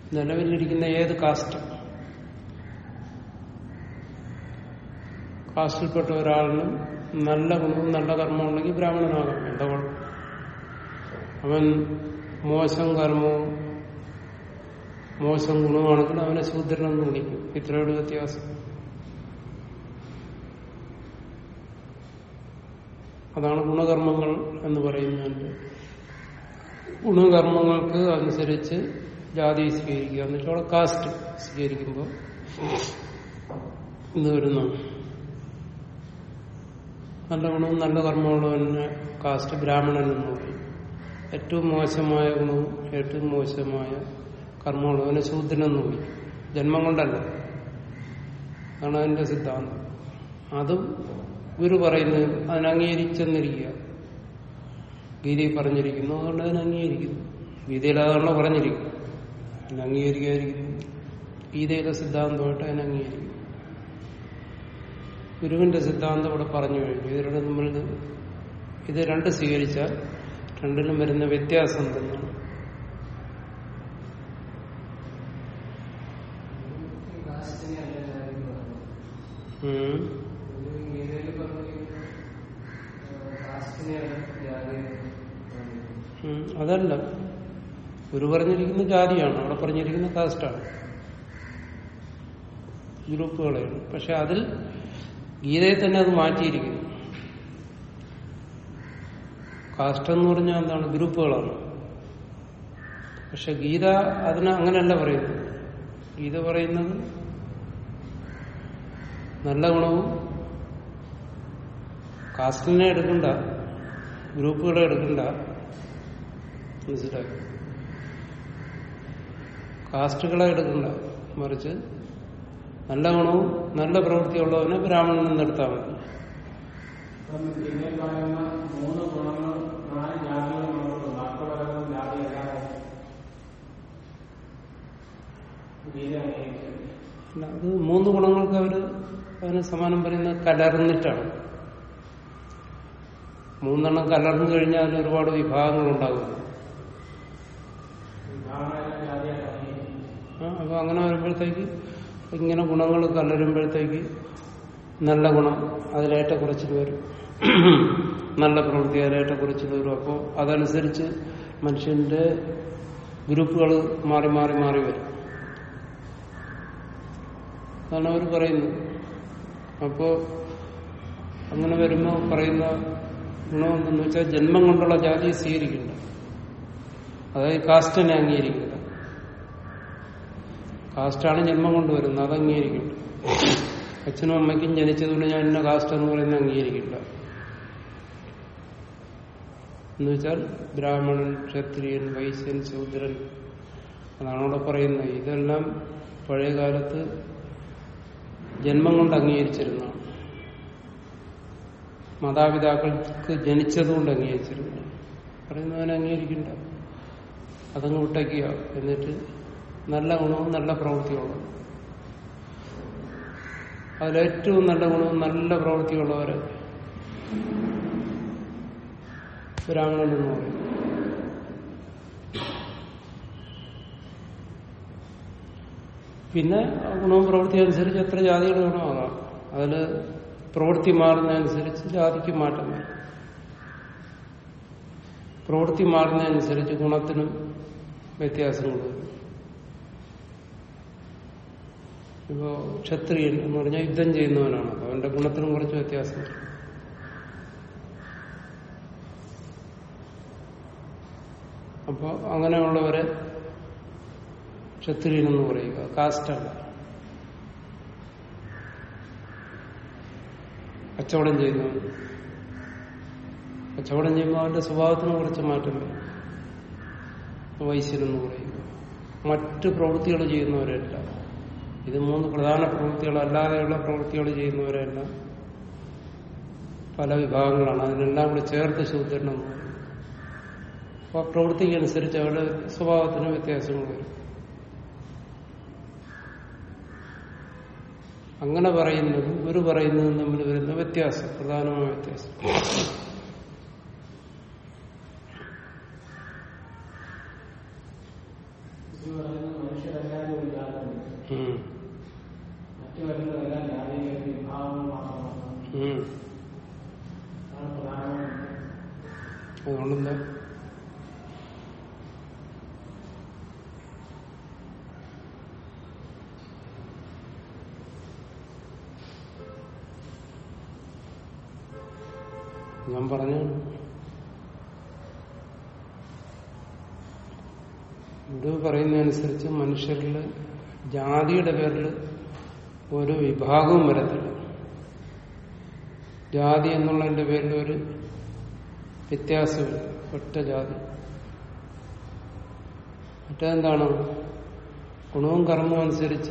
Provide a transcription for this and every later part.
നിലവിലിരിക്കുന്ന ഏത് കാസ്റ്റ് കാസ്റ്റിൽപ്പെട്ട ഒരാളിനും നല്ല ഗുണവും നല്ല കർമ്മവും ഉണ്ടെങ്കിൽ ബ്രാഹ്മണനാകാം എന്താ കുഴപ്പം അവൻ മോശം കർമ്മവും മോശം ഗുണമാണെങ്കിൽ അവനെ ശൂദ്രനെന്ന് വിളിക്കും ഇത്രയുടെ വ്യത്യാസം അതാണ് ഗുണകർമ്മങ്ങൾ എന്ന് പറയുന്നതിന്റെ ഗുണകർമ്മങ്ങൾക്ക് അനുസരിച്ച് ജാതി സ്വീകരിക്കുക എന്നിട്ട് അവിടെ കാസ്റ്റ് സ്വീകരിക്കുമ്പോൾ ഇത് വരുന്നു നല്ല ഗുണവും നല്ല കർമ്മമുള്ളവനെ കാസ്റ്റ് ബ്രാഹ്മണൻ എന്ന് പറയും ഏറ്റവും മോശമായ ഗുണവും ഏറ്റവും മോശമായ കർമ്മമുള്ളവനെ ശൂദ്രനെന്ന് വിളിക്കും ജന്മം കൊണ്ടല്ല അതാണ് അതിന്റെ സിദ്ധാന്തം അതും ഗുരു പറയുന്നത് അതിനംഗീകരിച്ചെന്നിരിക്കുക ഗീതയിൽ പറഞ്ഞിരിക്കുന്നു അതുകൊണ്ട് അതിനെ അംഗീകരിക്കുന്നു ഗീതയിൽ അതാണല്ലോ പറഞ്ഞിരിക്കുന്നു അതിനെ അംഗീകരിക്കാതിരിക്കുന്നു ഗീതയിലെ സിദ്ധാന്തമായിട്ട് അതിനെ അംഗീകരിക്കുന്നു ഗുരുവിന്റെ സിദ്ധാന്തം ഇവിടെ പറഞ്ഞു കഴിഞ്ഞു ഇതിലൂടെ നമ്മൾ ഇത് രണ്ട് സ്വീകരിച്ചാൽ രണ്ടിനും വരുന്ന വ്യത്യാസം എന്തെന്നാണ് ഉം. ഉം. അതല്ല ഗുരു പറഞ്ഞിരിക്കുന്ന ജാതിയാണ് അവിടെ പറഞ്ഞിരിക്കുന്ന കാസ്റ്റാണ് ഗ്രൂപ്പുകളെയാണ് പക്ഷെ അതിൽ ഗീതയെ തന്നെ അത് മാറ്റിയിരിക്കുന്നു കാസ്റ്റ് എന്ന് പറഞ്ഞാൽ എന്താണ് ഗ്രൂപ്പുകളാണ് പക്ഷെ ഗീത അതിന് അങ്ങനെയല്ല പറയുന്നത് ഗീത പറയുന്നത് നല്ല ഗുണവും കാസ്റ്റിനെ എടുക്കണ്ട ഗ്രൂപ്പുകളെ എടുക്കണ്ട മനസ്സിലാക്കി കാസ്റ്റുകളെ എടുക്കണ്ട മറിച്ച് നല്ല ഗുണവും നല്ല പ്രവൃത്തിയുള്ളവനെ ബ്രാഹ്മണൻ എന്നെടുത്താൽ മതി പിന്നെ പറയുന്ന മൂന്ന് ഗുണങ്ങൾ നാല് ജാതികൾ നമ്മളുണ്ട് ബാക്കിയുള്ളവരൊന്നും ജാതി അല്ലാതെ ഗീത അംഗീകരിക്കുന്നു അല്ല, അത് മൂന്ന് ഗുണങ്ങൾക്ക് അവര് അതിന് സമാനം പറയുന്നത് കലർന്നിട്ടാണ് മൂന്നെണ്ണം കലർന്നു കഴിഞ്ഞാൽ അതിൽ ഒരുപാട് വിഭാഗങ്ങൾ ഉണ്ടാകും വിഭാഗങ്ങളെല്ലാം ജാതിയായിട്ട് അംഗീകരിക്കുന്നു ആ, അപ്പൊ അങ്ങനെ വരുമ്പോഴത്തേക്ക് ഇങ്ങനെ ഗുണങ്ങൾ കലരുമ്പോഴത്തേക്ക് നല്ല ഗുണം അതിലേറ്റക്കുറച്ചിൽ വരും നല്ല പ്രവൃത്തി അതിലേറ്റക്കുറച്ചിൽ വരും അപ്പോൾ അതനുസരിച്ച് മനുഷ്യന്റെ ഗ്രൂപ്പുകൾ മാറി മാറി മാറി വരും അതാണ് അവർ പറയുന്നത് അപ്പോ അങ്ങനെ വരുമ്പോൾ പറയുന്ന ഗുണം എന്തെന്ന് വെച്ചാൽ ജന്മം കൊണ്ടുള്ള ജാതി സ്വീകരിക്കില്ല അതായത് കാസ്റ്റിനെ അംഗീകരിക്കില്ല കാസ്റ്റാണ് ജന്മം കൊണ്ടുവരുന്നത് അത് അംഗീകരിക്കില്ല അച്ഛനും അമ്മയ്ക്കും ജനിച്ചതുകൊണ്ട് ഞാൻ എന്നെ കാസ്റ്റ് എന്ന് പറയുന്നത് അംഗീകരിക്കില്ല എന്ന് വെച്ചാൽ ബ്രാഹ്മണൻ ക്ഷത്രിയൻ വൈശ്യൻ ശൂദ്രൻ അതാണ് അവിടെ പറയുന്നത് ഇതെല്ലാം പഴയ കാലത്ത് ജന്മം കൊണ്ട് അംഗീകരിച്ചിരുന്നതാണ് മാതാപിതാക്കൾക്ക് ജനിച്ചതുകൊണ്ട് അംഗീകരിച്ചിരുന്നു പറയുന്നവനെ അംഗീകരിക്കണ്ട അതങ്ങ് വിട്ടയ്ക്കുക എന്നിട്ട് നല്ല ഗുണവും നല്ല പ്രവൃത്തിയുള്ളതും അതിലേറ്റവും നല്ല ഗുണവും നല്ല പ്രവൃത്തിയുള്ളവരെ ബ്രാഹ്മണൻ എന്ന് പറയും പിന്നെ ആ ഗുണവും പ്രവൃത്തി അനുസരിച്ച് എത്ര ജാതികൾ വേണമാകാം അതില് പ്രവൃത്തി മാറുന്നതനുസരിച്ച് ജാതിക്ക് മാറ്റം വരും പ്രവൃത്തി മാറുന്നതനുസരിച്ച് ഗുണത്തിനും വ്യത്യാസങ്ങൾ വരും ഇപ്പോ ക്ഷത്രിയൻ എന്ന് പറഞ്ഞാൽ യുദ്ധം ചെയ്യുന്നവനാണ് അപ്പൊ അവന്റെ ഗുണത്തിനും കുറച്ച് വ്യത്യാസം വരും അപ്പൊ അങ്ങനെയുള്ളവരെ ക്ഷത്രിയൻ എന്ന് പറയുക കാസ്റ്റല്ല കച്ചവടം ചെയ്യുന്നവൻ കച്ചവടം ചെയ്യുമ്പോൾ അവന്റെ സ്വഭാവത്തിന് കുറച്ച് മാറ്റം വരും വൈശ്യനെന്ന് പറയുക മറ്റ് പ്രവൃത്തികൾ ചെയ്യുന്നവരല്ല ഇത് മൂന്ന് പ്രധാന പ്രവൃത്തികൾ അല്ലാതെയുള്ള പ്രവൃത്തികൾ ചെയ്യുന്നവരെല്ലാം പല വിഭാഗങ്ങളാണ് അതിനെല്ലാം കൂടെ ചേർത്ത് ശൂദ്രനെന്ന് പറയും അപ്പൊ ആ പ്രവൃത്തിക്കനുസരിച്ച് അവരുടെ സ്വഭാവത്തിന് വ്യത്യാസങ്ങൾ വരും അങ്ങനെ പറയുന്നതും ഗുരു പറയുന്നതും തമ്മിൽ വരുന്ന വ്യത്യാസം പ്രധാനമായ വ്യത്യാസം ഇത് പറയുന്നത് മനുഷ്യരെല്ലാം ഉം. മറ്റു വരുന്നതെല്ലാം ജാതിയുടെ വിഭാഗങ്ങൾ മാത്രമാണ് ഉം. അതാണ് പ്രധാനമായും അതുകൊണ്ടെന്താ ഞാൻ പറഞ്ഞു ഇത് പറയുന്നതനുസരിച്ച് മനുഷ്യരിൽ ജാതിയുടെ പേരിൽ ഒരു വിഭാഗവും വരത്തില്ല ജാതി എന്നുള്ളതിന്റെ പേരിൽ ഒരു വ്യത്യാസമില്ല ഒറ്റ ജാതി മറ്റെന്താണ് ഗുണവും കർമ്മവും അനുസരിച്ച്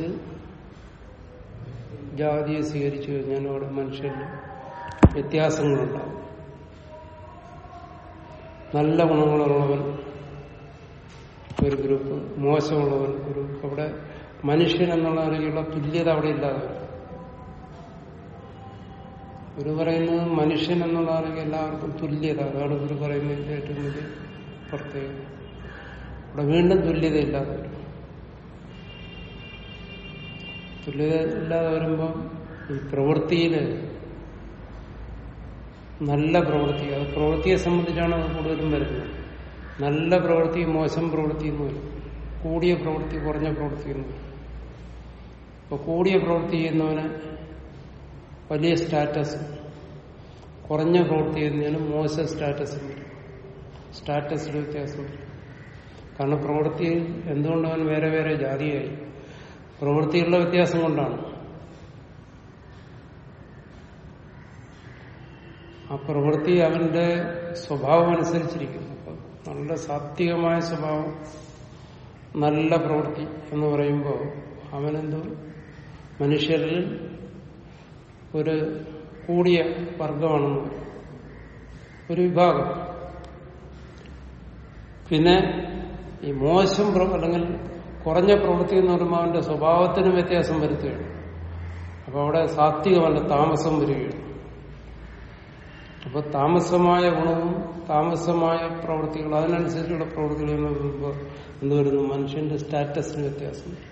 ജാതിയെ സ്വീകരിച്ചു കഴിഞ്ഞാൽ അവിടെ മനുഷ്യരിൽ വ്യത്യാസങ്ങളുണ്ടാവും നല്ല ഗുണങ്ങളുള്ളവൻ ഒരു ഗ്രൂപ്പ് മോശമുള്ളവൻ ഒരു ഗ്രൂപ്പ് അവിടെ മനുഷ്യൻ എന്നുള്ള നിലയിലുള്ള തുല്യത അവിടെ ഇല്ലാതെ വരും ഒരു പറയുന്നത് മനുഷ്യൻ എന്നുള്ള നിലയ്ക്ക് എല്ലാവർക്കും തുല്യത അതാണ് ഇവർ പറയുന്നതിന്റെ ഏറ്റവും വലിയ പ്രത്യേകത അവിടെ വീണ്ടും തുല്യത ഇല്ലാതെ വരും തുല്യത ഇല്ലാതെ വരുമ്പോൾ ഈ പ്രവൃത്തിയില് നല്ല പ്രവൃത്തി അത് പ്രവൃത്തിയെ സംബന്ധിച്ചാണ് അത് കൂടുതലും വരുന്നത് നല്ല പ്രവൃത്തി മോശം പ്രവൃത്തി എന്ന് വരും കൂടിയ പ്രവൃത്തി കുറഞ്ഞ പ്രവൃത്തി എന്ന് വരും അപ്പൊ കൂടിയ പ്രവൃത്തി ചെയ്യുന്നവന് വലിയ സ്റ്റാറ്റസ് കുറഞ്ഞ പ്രവൃത്തി ചെയ്യുന്നതിന് മോശം സ്റ്റാറ്റസ് വരും സ്റ്റാറ്റസിൽ വ്യത്യാസം വരും കാരണം പ്രവൃത്തിയിൽ എന്തുകൊണ്ട് അവൻ വേറെ വേറെ ജാതിയായി പ്രവൃത്തിയുള്ള വ്യത്യാസം കൊണ്ടാണ് ആ പ്രവൃത്തി അവന്റെ സ്വഭാവം അനുസരിച്ചിരിക്കും അപ്പൊ നല്ല സാത്വികമായ സ്വഭാവം നല്ല പ്രവൃത്തി എന്ന് പറയുമ്പോൾ അവനെന്തോ മനുഷ്യരിൽ ഒരു കൂടിയ വർഗമാണെന്ന് പറയും. ഒരു വിഭാഗം പിന്നെ ഈ മോശം പ്രവ- അല്ലെങ്കിൽ കുറഞ്ഞ പ്രവൃത്തി എന്ന് പറയുമ്പോൾ അവന്റെ സ്വഭാവത്തിന് വ്യത്യാസം വരുത്തുകയാണ് അപ്പൊ അവിടെ സാത്വികമല്ല താമസം വരികയാണ് അപ്പൊ താമസമായ ഗുണവും താമസമായ പ്രവൃത്തികൾ അതിനനുസരിച്ചുള്ള പ്രവൃത്തികൾ എന്ന് പറയുമ്പോൾ എന്ത് വരുന്നു മനുഷ്യന്റെ സ്റ്റാറ്റസിന് വ്യത്യാസം വരും.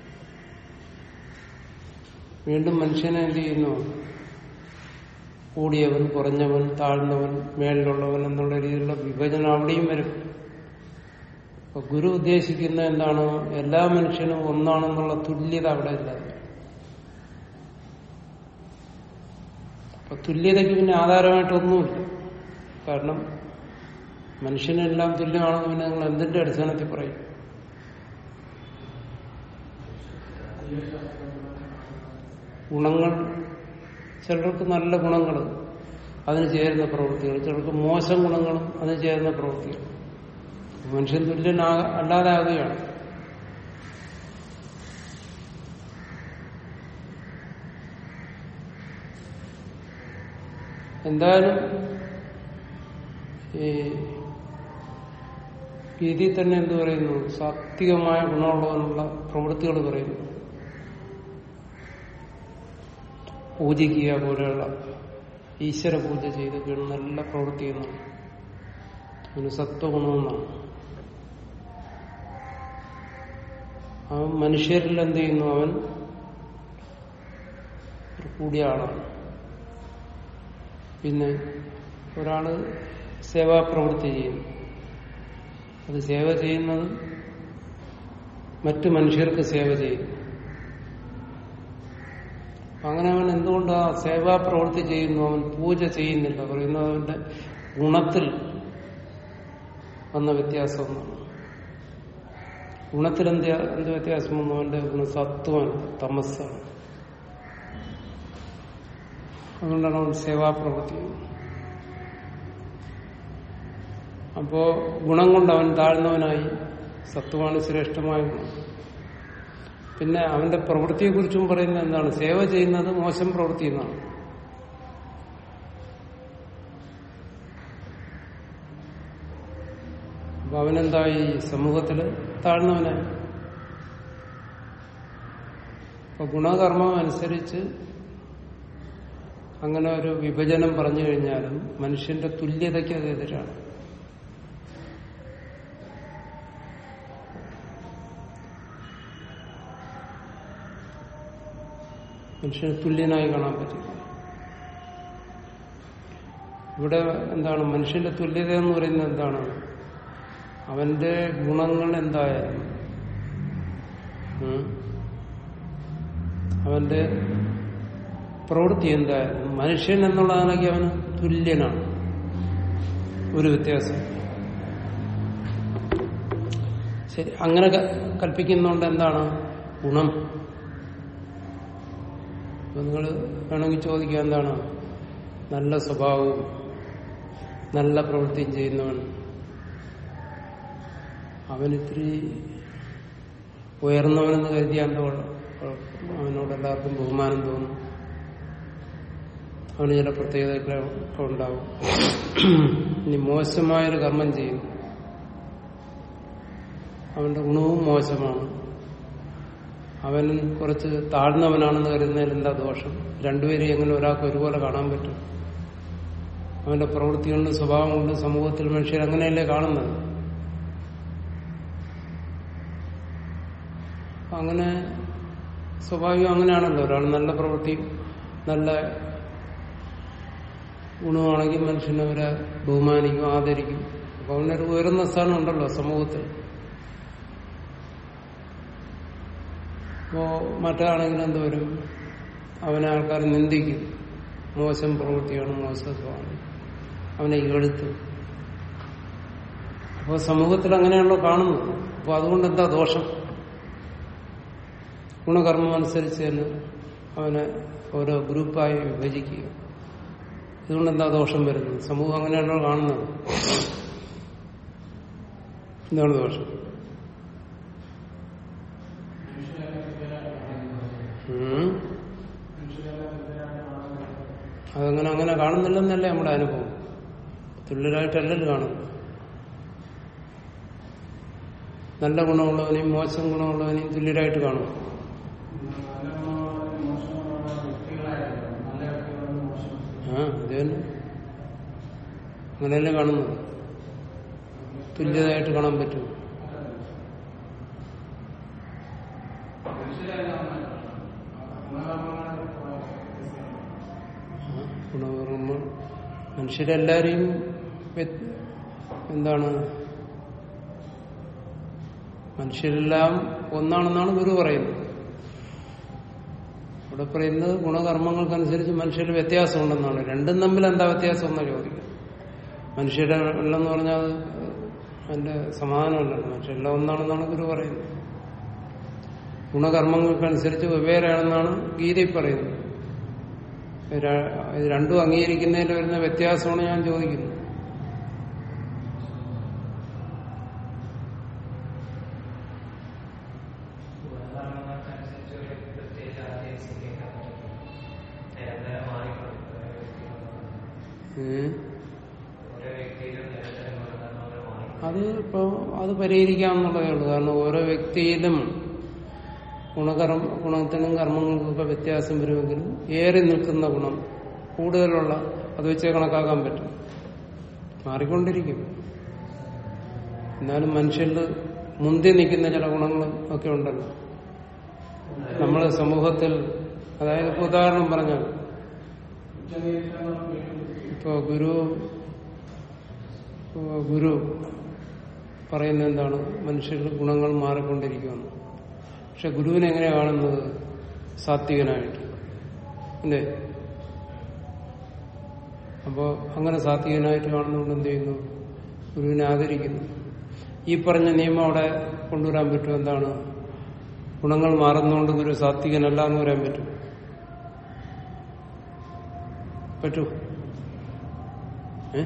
വീണ്ടും മനുഷ്യനെ എന്ത് ചെയ്യുന്നു കൂടിയവൻ കുറഞ്ഞവൻ താഴ്ന്നവൻ മേളിലുള്ളവൻ എന്നുള്ള രീതിയിലുള്ള വിഭജനം അവിടെയും വരും അപ്പൊ ഗുരു ഉദ്ദേശിക്കുന്ന എന്താണ് എല്ലാ മനുഷ്യനും ഒന്നാണെന്നുള്ള തുല്യത അവിടെ ഇല്ലാതെ അപ്പൊ തുല്യതയ്ക്ക് പിന്നെ ആധാരമായിട്ടൊന്നുമില്ല കാരണം മനുഷ്യനെല്ലാം തുല്യമാണെന്ന് പിന്നെ നിങ്ങൾ എന്തിന്റെ അടിസ്ഥാനത്തിൽ പറയും ഗുണങ്ങൾ ചിലർക്ക് നല്ല ഗുണങ്ങൾ അതിന് ചേരുന്ന പ്രവൃത്തികൾ ചിലർക്ക് മോശം ഗുണങ്ങളും അതിന് ചേരുന്ന പ്രവൃത്തികൾ മനുഷ്യൻ തുല്യനാ അല്ലാതെ ആകുകയാണ് എന്തായാലും ഈ ഗീതയിൽ തന്നെ എന്ത് പറയുന്നു സാത്വികമായ ഗുണമുള്ളതെന്നുള്ള പ്രവൃത്തികൾ പറയുന്നു പൂജിക്കുക പോലെയുള്ള ഈശ്വര പൂജ ചെയ്തൊക്കെയാണ് നല്ല പ്രവൃത്തി എന്നാണ് അതിന് സത്വഗുണമെന്നാണ് അവൻ മനുഷ്യരിൽ എന്ത് ചെയ്യുന്നു അവൻ ഒരു കൂടിയ ആളാണ് പിന്നെ ഒരാള് സേവാപ്രവൃത്തി ചെയ്യുന്നു അത് സേവ ചെയ്യുന്നത് മറ്റു മനുഷ്യർക്ക് സേവ ചെയ്യുന്നു അപ്പൊ അങ്ങനെ അവൻ എന്തുകൊണ്ട് ആ സേവാപ്രവൃത്തി ചെയ്യുന്നു അവൻ പൂജ ചെയ്യുന്നില്ല പറയുന്നത് അവന്റെ ഗുണത്തിൽ വന്ന വ്യത്യാസം എന്നാണ് ഗുണത്തിൽ എന്ത് എന്ത് വ്യത്യാസം വന്നു അവന്റെ ഗുണസത്വമാണ് തമസ്സാണ് അതുകൊണ്ടാണ് അവൻ സേവാപ്രവൃത്തി ചെയ്യുന്നത് അപ്പോ ഗുണം കൊണ്ട് അവൻ താഴ്ന്നവനായി സത്വമാണ് ശ്രേഷ്ഠമായ ഗുണം പിന്നെ അവന്റെ പ്രവൃത്തിയെക്കുറിച്ചും പറയുന്നത് എന്താണ് സേവ ചെയ്യുന്നത് മോശം പ്രവൃത്തി എന്നാണ് അപ്പൊ അവനെന്തായി സമൂഹത്തില് താഴ്ന്നവനായി അപ്പൊ ഗുണകർമ്മം അനുസരിച്ച് അങ്ങനെ ഒരു വിഭജനം പറഞ്ഞു കഴിഞ്ഞാലും മനുഷ്യന്റെ തുല്യതയ്ക്ക് അത് എതിരാണ് മനുഷ്യന് തുല്യനായി കാണാൻ പറ്റില്ല ഇവിടെ എന്താണ് മനുഷ്യന്റെ തുല്യത എന്ന് പറയുന്നത് എന്താണ് അവന്റെ ഗുണങ്ങൾ എന്തായാലും ഉം, അവന്റെ പ്രവൃത്തി എന്തായാലും മനുഷ്യൻ എന്നുള്ളതാണെങ്കിൽ അവന് തുല്യനാണ് ഒരു വ്യത്യാസം ശരി അങ്ങനെ ക- കൽപ്പിക്കുന്നതുകൊണ്ട് എന്താണ് ഗുണം നിങ്ങൾ വേണമെങ്കിൽ ചോദിക്കുക എന്താണ് നല്ല സ്വഭാവവും നല്ല പ്രവൃത്തിയും ചെയ്യുന്നവൻ അവനിത്തിരി ഉയർന്നവനെന്ന് കരുതിയാൽ എന്താ കുഴപ്പം? അവനോട് എല്ലാവർക്കും ബഹുമാനം തോന്നും അവന് ചില പ്രത്യേകതകളൊക്കെ ഉണ്ടാവും ഇനി മോശമായൊരു കർമ്മം ചെയ്യും അവന്റെ ഗുണവും മോശമാണ് അവൻ കുറച്ച് താഴ്ന്നവനാണെന്ന് കരുതുന്നതിൽ എന്താ ദോഷം രണ്ടുപേരും എങ്ങനെ ഒരാൾക്ക് ഒരുപോലെ കാണാൻ പറ്റും അവന്റെ പ്രവൃത്തി കൊണ്ട് സ്വഭാവം കൊണ്ട് സമൂഹത്തിൽ മനുഷ്യർ അങ്ങനെയല്ലേ കാണുന്നത് അപ്പൊ അങ്ങനെ സ്വാഭാവികം അങ്ങനെയാണല്ലോ ഒരാൾ നല്ല പ്രവൃത്തിയും നല്ല ഗുണമാണെങ്കിൽ മനുഷ്യനെ അവരെ ബഹുമാനിക്കും ആദരിക്കും അപ്പൊ അവനൊരു ഉയർന്ന സ്ഥാനം ഉണ്ടല്ലോ സമൂഹത്തിൽ അപ്പോ മറ്റാണെങ്കിലും എന്ത് വരും അവനെ ആൾക്കാർ നിന്ദിക്കും മോശം പ്രവൃത്തിയാണ് മോശം സ്വഭാവം അവനെ ഇകഴ്ത്തും അപ്പോൾ സമൂഹത്തിൽ അങ്ങനെയാണല്ലോ കാണുന്നത് അപ്പോൾ അതുകൊണ്ട് എന്താ ദോഷം ഗുണകർമ്മം അനുസരിച്ച് തന്നെ അവനെ ഓരോ ഗ്രൂപ്പായി വിഭജിക്കുക ഇതുകൊണ്ട് എന്താ ദോഷം വരുന്നത് സമൂഹം അങ്ങനെയാണല്ലോ കാണുന്നത് എന്താണ് ദോഷം ഉം. അതങ്ങനെ അങ്ങനെ കാണുന്നില്ലെന്നല്ലേ നമ്മുടെ അനുഭവം തുല്യരായിട്ടല്ലല്ലോ കാണുന്നത് നല്ല ഗുണമുള്ളവനെയും മോശം ഗുണമുള്ളവനെയും തുല്യരായിട്ട് കാണും ആ അത് തന്നെ അങ്ങനെയല്ലേ കാണുന്നത് തുല്യതായിട്ട് കാണാൻ പറ്റും ആ, ഗുണകർമ്മ മനുഷ്യരെല്ലാരെയും വ്യത്- എന്താണ് മനുഷ്യരെല്ലാം ഒന്നാണെന്നാണ് ഗുരു പറയുന്നത് ഇവിടെ പറയുന്നത് ഗുണകർമ്മങ്ങൾക്കനുസരിച്ച് മനുഷ്യരിൽ വ്യത്യാസമുണ്ടെന്നാണ് രണ്ടും തമ്മിൽ എന്താ വ്യത്യാസം എന്നാ ചോദിക്കുന്നത് മനുഷ്യരുടെ ഉള്ളെന്ന് പറഞ്ഞാൽ അത് അതിന്റെ സമാധാനമല്ലല്ലോ മനുഷ്യരെല്ലാം ഒന്നാണെന്നാണ് ഗുരു പറയുന്നത് ഗുണകർമ്മങ്ങൾക്കനുസരിച്ച് വെവ്വേറെയാണെന്നാണ് ഗീതയിൽ പറയുന്നത് ര- ഇത് രണ്ടും അംഗീകരിക്കുന്നതിൽ വരുന്ന വ്യത്യാസമാണ് ഞാൻ ചോദിക്കുന്നത് ഏ? അത് ഇപ്പോ അത് പരിഹരിക്കാമെന്നുള്ളതേ ഉള്ളൂ കാരണം ഓരോ വ്യക്തിയിലും ഗുണകർമ്മ ഗുണത്തിനും കർമ്മങ്ങൾക്കൊക്കെ വ്യത്യാസം വരുമെങ്കിലും ഏറി നിൽക്കുന്ന ഗുണം കൂടുതലുള്ള അത് വെച്ചേ കണക്കാക്കാൻ പറ്റും മാറിക്കൊണ്ടിരിക്കും എന്നാലും മനുഷ്യരിൽ മുന്തി നിൽക്കുന്ന ചില ഗുണങ്ങളും ഒക്കെ ഉണ്ടല്ലോ നമ്മളെ സമൂഹത്തിൽ അതായത് ഇപ്പൊ ഉദാഹരണം പറഞ്ഞാൽ ഇപ്പോ ഗുരു ഇപ്പോ ഗുരു പറയുന്നത് എന്താണ് മനുഷ്യരുടെ ഗുണങ്ങൾ മാറിക്കൊണ്ടിരിക്കുകയാണ് പക്ഷെ ഗുരുവിനെ എങ്ങനെ കാണുന്നത് സാത്വികനായിട്ട് അല്ലേ അപ്പോ അങ്ങനെ സാത്വികനായിട്ട് കാണുന്നതുകൊണ്ട് എന്ത് ചെയ്യുന്നു ഗുരുവിനെ ആദരിക്കുന്നു ഈ പറഞ്ഞ നിയമം അവിടെ കൊണ്ടുവരാൻ പറ്റും എന്താണ് ഗുണങ്ങൾ മാറുന്നതുകൊണ്ട് ഗുരു സാത്വികനല്ല എന്ന് പറയാൻ പറ്റും പറ്റൂ ഏ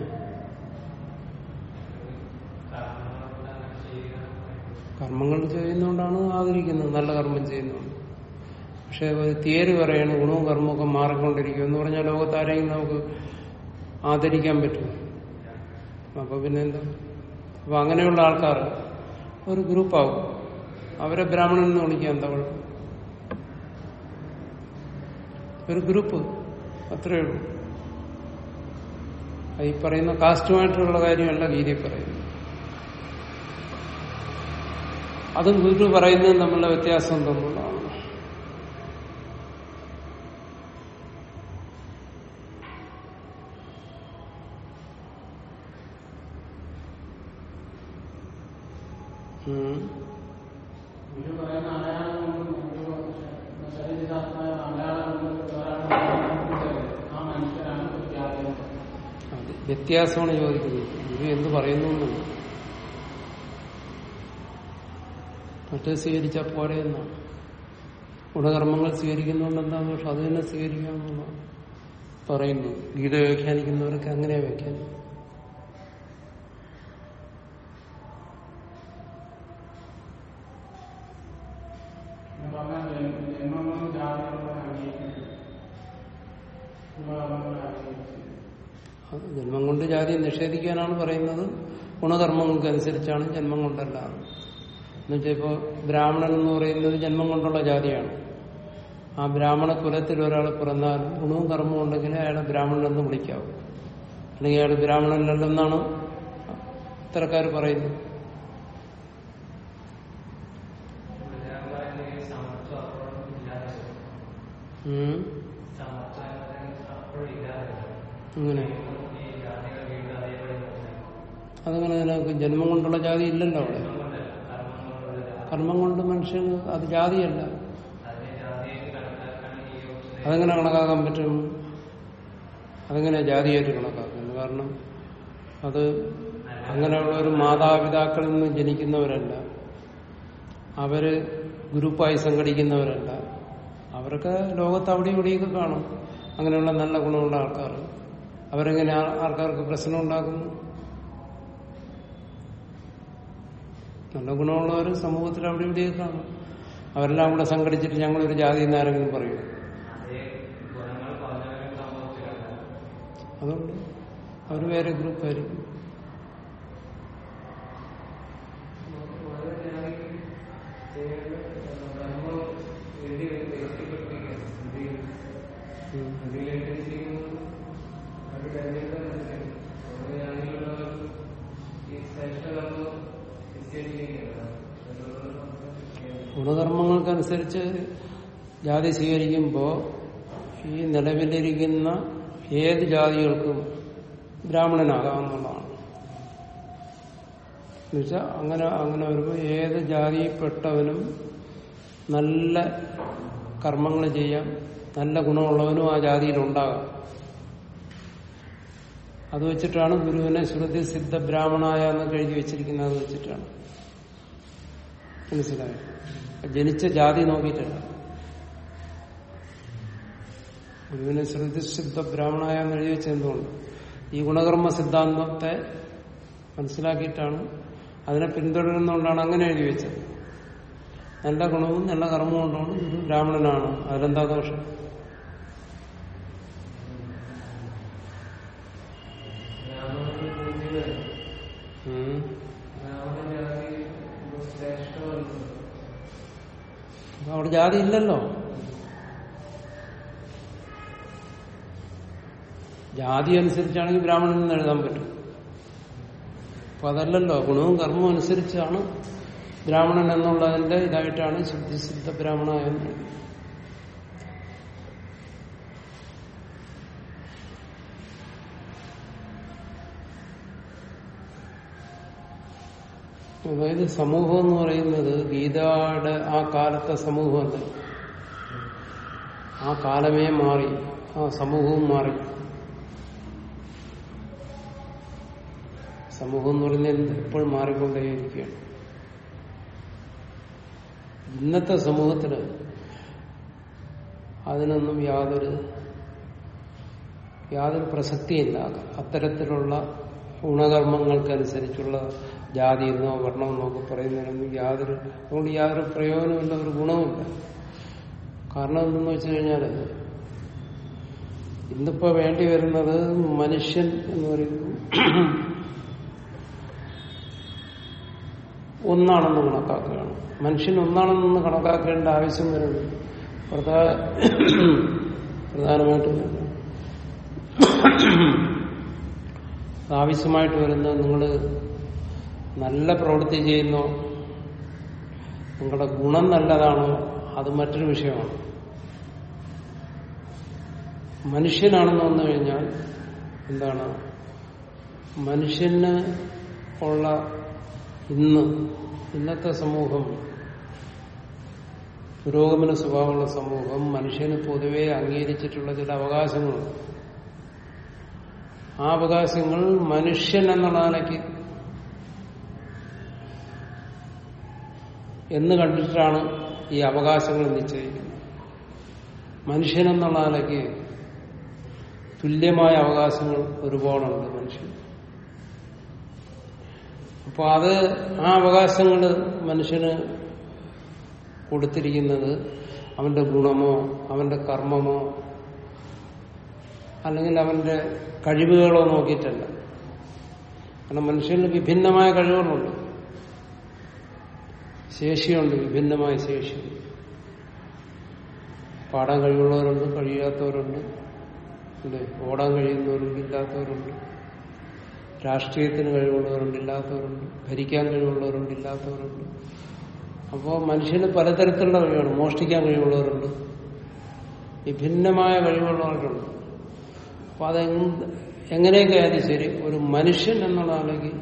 കർമ്മങ്ങൾ ചെയ്യുന്നതുകൊണ്ടാണ് ആദരിക്കുന്നത് നല്ല കർമ്മം ചെയ്യുന്നതുകൊണ്ട് പക്ഷെ ഒരു തിയറി പറയണം ഗുണവും കർമ്മമൊക്കെ മാറിക്കൊണ്ടിരിക്കും എന്ന് പറഞ്ഞാൽ ലോകത്ത് ആരെങ്കിലും നമുക്ക് ആദരിക്കാൻ പറ്റും അപ്പൊ പിന്നെ എന്താ അപ്പൊ അങ്ങനെയുള്ള ആൾക്കാർ ഒരു ഗ്രൂപ്പാവും അവരെ ബ്രാഹ്മണൻ എന്ന് വിളിക്കാൻ എന്താ കുഴപ്പം ഒരു ഗ്രൂപ്പ് അത്രയേ ഉള്ളൂ അത് ഈ പറയുന്ന കാസ്റ്റുമായിട്ടുള്ള കാര്യമല്ല ഗീതി പറയുന്നത് അതും ഗുരു പറയുന്നതും തമ്മിലുള്ള വ്യത്യാസം തമ്മിലുള്ളതാണ് ഉം. ഗുരു പറയുന്ന അടയാളം കൊണ്ടും ഗുരു ശരീരശാസ്ത്രമായ അടയാളം കൊണ്ടും ഒരാളെ ആ മനുഷ്യരാണ് ഒരു ജാതി അത് വ്യത്യാസമാണ് ചോദിക്കുന്നത് ഗുരു എന്ത് പറയുന്നു എന്നാണ്. മറ്റേ സ്വീകരിച്ചാൽ പോരെ എന്നാണ് ഗുണകർമ്മങ്ങൾ സ്വീകരിക്കുന്നതുകൊണ്ട് എന്താന്ന് പക്ഷെ അത് തന്നെ സ്വീകരിക്കാമെന്നാണ് പറയുന്നു ഗീത വ്യാഖ്യാനിക്കുന്നവർക്ക് അങ്ങനെ വ്യാഖ്യാനിക്കും എന്ന് പറഞ്ഞാൽ ജന്മ- ജന്മങ്ങളും ജാതികളും അംഗീകരിക്കുന്നു ഗുണകർമ്മങ്ങളെ അംഗീകരിക്കുന്നു അത് ജന്മം കൊണ്ട് ജാതി നിഷേധിക്കാനാണ് പറയുന്നത് ഗുണകർമ്മങ്ങൾക്കനുസരിച്ചാണ് ജന്മം കൊണ്ടല്ല എന്നുവെച്ചാൽ ഇപ്പോൾ ബ്രാഹ്മണൻ എന്ന് പറയുന്നത് ജന്മം കൊണ്ടുള്ള ജാതിയാണ് ആ ബ്രാഹ്മണ കുലത്തിൽ ഒരാൾ പിറന്നാൽ ഗുണവും കർമ്മവും ഉണ്ടെങ്കിൽ അയാളെ ബ്രാഹ്മണനെന്ന് വിളിക്കാവൂ അല്ലെങ്കിൽ അയാൾ ബ്രാഹ്മണനല്ലെന്നാണ് ഇത്തരക്കാർ പറയുന്നത് ഉം. അങ്ങനെ അതങ്ങനെ നിനക്ക് ജന്മം കൊണ്ടുള്ള ജാതി ഇല്ലല്ലോ അവിടെ കർമ്മം കൊണ്ട് മനുഷ്യന് അത് ജാതിയല്ല അതെങ്ങനെ കണക്കാക്കാൻ പറ്റും അതെങ്ങനെ ജാതിയായിട്ട് കണക്കാക്കുന്നത് കാരണം അത് അങ്ങനെയുള്ള ഒരു മാതാപിതാക്കളിൽ നിന്ന് ജനിക്കുന്നവരല്ല അവര് ഗ്രൂപ്പായി സംഘടിക്കുന്നവരല്ല അവരൊക്കെ ലോകത്ത് അവിടെ ഇവിടെയൊക്കെ കാണും അങ്ങനെയുള്ള നല്ല ഗുണമുള്ള ആൾക്കാർ അവരെങ്ങനെ ആ- ആൾക്കാർക്ക് പ്രശ്നം ഉണ്ടാക്കുന്നു നല്ല ഗുണമുള്ളവർ സമൂഹത്തിൽ അവിടെ ഇവിടെയൊക്കെ കാണും അവരെല്ലാം കൂടെ സംഘടിച്ചിട്ട് ഞങ്ങളൊരു ജാതി എന്ന് ആരെങ്കിലും പറയും അതുകൊണ്ട് അവർ വേറെ ഗ്രൂപ്പായിരിക്കും ഉം. ഗുണകർമ്മങ്ങൾക്കനുസരിച്ച് ജാതി സ്വീകരിക്കുമ്പോൾ ഈ നിലവിലിരിക്കുന്ന ഏത് ജാതികൾക്കും ബ്രാഹ്മണനാകാമെന്നുള്ളതാണ് എന്നുവെച്ചാൽ അങ്ങനെ അങ്ങനെ വരുമ്പോൾ ഏത് ജാതിയിൽപ്പെട്ടവനും നല്ല കർമ്മങ്ങൾ ചെയ്യാം നല്ല ഗുണമുള്ളവനും ആ ജാതിയിലുണ്ടാകാം അത് വെച്ചിട്ടാണ് ഗുരുവിനെ ശ്രുതി സിദ്ധ ബ്രാഹ്മണായ എന്നൊക്കെ എഴുതി വെച്ചിരിക്കുന്നത് അത് വെച്ചിട്ടാണ് മനസ്സിലായോ ജനിച്ച ജാതി നോക്കിയിട്ടല്ല ഗുരുവിനെ ശ്രുതി സിദ്ധ ബ്രാഹ്മണായ എന്ന് എഴുതി വെച്ചത് എന്തുകൊണ്ട് ഈ ഗുണകർമ്മ സിദ്ധാന്തത്തെ മനസ്സിലാക്കിയിട്ടാണ് അതിനെ പിന്തുടരുന്നതുകൊണ്ടാണ് അങ്ങനെ എഴുതി വെച്ചത് നല്ല ഗുണവും നല്ല കർമ്മവും കൊണ്ടാണ് ഗുരു ബ്രാഹ്മണനാണ് അതിലെന്താ ദോഷം ഉം. അപ്പൊ അവിടെ ജാതി ഇല്ലല്ലോ ജാതി അനുസരിച്ചാണെങ്കിൽ ബ്രാഹ്മണൻ എന്ന് എഴുതാൻ പറ്റും അപ്പൊ അതല്ലല്ലോ ഗുണവും കർമ്മവും അനുസരിച്ചാണ് ബ്രാഹ്മണൻ എന്നുള്ളതിന്റെ ഇതായിട്ടാണ് ശുദ്ധിസിദ്ധ ബ്രാഹ്മണ എന്ന് എഴുതിയത്. അതായത് സമൂഹം എന്ന് പറയുന്നത് ഗീതയുടെ ആ കാലത്തെ സമൂഹമല്ല ആ കാലമേ മാറി ആ സമൂഹവും മാറി സമൂഹം എന്ന് പറയുന്നത് എപ്പോഴും മാറിക്കൊണ്ടേയിരിക്കുകയാണ് ഇന്നത്തെ സമൂഹത്തിന് അതിനൊന്നും യാതൊരു യാതൊരു പ്രസക്തിയില്ല അത്തരത്തിലുള്ള ഗുണകർമ്മങ്ങൾക്കനുസരിച്ചുള്ള ജാതി എന്നോ വർണ്ണമെന്നോ ഒക്കെ പറയുന്നതിനൊന്നും യാതൊരു അതുകൊണ്ട് യാതൊരു പ്രയോജനമില്ല ഒരു ഗുണവുമില്ല കാരണം എന്തെന്ന് വെച്ച് കഴിഞ്ഞാൽ ഇന്നിപ്പോ വേണ്ടി വരുന്നത് മനുഷ്യൻ എന്ന് പറയുന്നത് ഒന്നാണെന്ന് കണക്കാക്കുകയാണ് മനുഷ്യൻ ഒന്നാണെന്ന് കണക്കാക്കേണ്ട ആവശ്യം വരുന്നു പ്രധാ പ്രധാനമായിട്ട് വരുന്നത് ആവശ്യമായിട്ട് വരുന്നത് നിങ്ങൾ നല്ല പ്രവൃത്തി ചെയ്യുന്നോ നിങ്ങളുടെ ഗുണം നല്ലതാണോ അത് മറ്റൊരു വിഷയമാണ് മനുഷ്യനാണെന്ന് വന്നു കഴിഞ്ഞാൽ എന്താണ് മനുഷ്യന് ഉള്ള ഇന്ന് ഇന്നത്തെ സമൂഹം പുരോഗമന സ്വഭാവമുള്ള സമൂഹം മനുഷ്യന് പൊതുവെ അംഗീകരിച്ചിട്ടുള്ള ചില അവകാശങ്ങളുണ്ട് ആ അവകാശങ്ങൾ മനുഷ്യൻ എന്നുള്ള നിലയ്ക്ക് എന്ന് കണ്ടിട്ടാണ് ഈ അവകാശങ്ങൾ നിശ്ചയിക്കുന്നത് മനുഷ്യൻ എന്നുള്ള നിലയ്ക്ക് തുല്യമായ അവകാശങ്ങൾ ഒരുപാടുണ്ട് മനുഷ്യൻ അപ്പോൾ അത് ആ അവകാശങ്ങൾ മനുഷ്യന് കൊടുത്തിരിക്കുന്നത് അവന്റെ ഗുണമോ അവന്റെ കർമ്മമോ അല്ലെങ്കിൽ അവന്റെ കഴിവുകളോ നോക്കിയിട്ടല്ല കാരണം മനുഷ്യന് വിഭിന്നമായ കഴിവുകളുണ്ട് ശേഷിയുണ്ട് വിഭിന്നമായ ശേഷി പാടാൻ കഴിവുള്ളവരുണ്ട് കഴിയാത്തവരുണ്ട് അല്ലേ ഓടാൻ കഴിയുന്നവരുണ്ട് ഇല്ലാത്തവരുണ്ട് രാഷ്ട്രീയത്തിന് കഴിവുള്ളവരുണ്ട് ഇല്ലാത്തവരുണ്ട് ഭരിക്കാൻ കഴിവുള്ളവരുണ്ട് ഇല്ലാത്തവരുണ്ട് അപ്പോൾ മനുഷ്യന് പലതരത്തിലുള്ള കഴിവാണ് മോഷ്ടിക്കാൻ കഴിവുള്ളവരുണ്ട് വിഭിന്നമായ കഴിവുള്ളവരുണ്ട് അപ്പൊ അത് എങ്ങനെയൊക്കെ ആയാലും ശരി ഒരു മനുഷ്യൻ എന്നുള്ള ആളെങ്കിൽ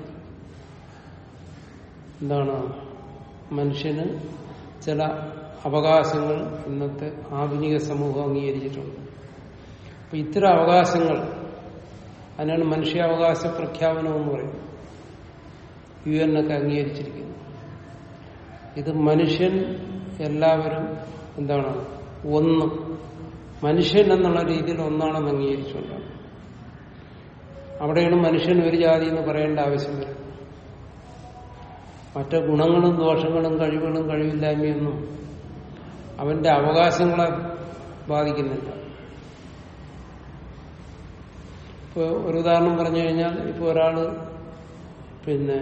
എന്താണ് മനുഷ്യന് ചില അവകാശങ്ങൾ ഇന്നത്തെ ആധുനിക സമൂഹം അംഗീകരിച്ചിട്ടുണ്ട് അപ്പൊ ഇത്തരം അവകാശങ്ങൾ അതിനാണ് മനുഷ്യാവകാശ പ്രഖ്യാപനം എന്ന് പറയുന്നത് യു എൻ ഒക്കെ അംഗീകരിച്ചിരിക്കുന്നു ഇത് മനുഷ്യൻ എല്ലാവരും എന്താണ് ഒന്ന് മനുഷ്യൻ എന്നുള്ള രീതിയിൽ ഒന്നാണെന്ന് അംഗീകരിച്ചുകൊണ്ടാണ് അവിടെയാണ് മനുഷ്യൻ ഒരു ജാതി എന്ന് പറയേണ്ട ആവശ്യം വരും മറ്റു ഗുണങ്ങളും ദോഷങ്ങളും കഴിവുകളും കഴിവില്ലായ്മയൊന്നും അവന്റെ അവകാശങ്ങളെ ബാധിക്കുന്നില്ല ഇപ്പൊ ഒരു ഉദാഹരണം പറഞ്ഞു കഴിഞ്ഞാൽ ഇപ്പൊ ഒരാള് പിന്നെ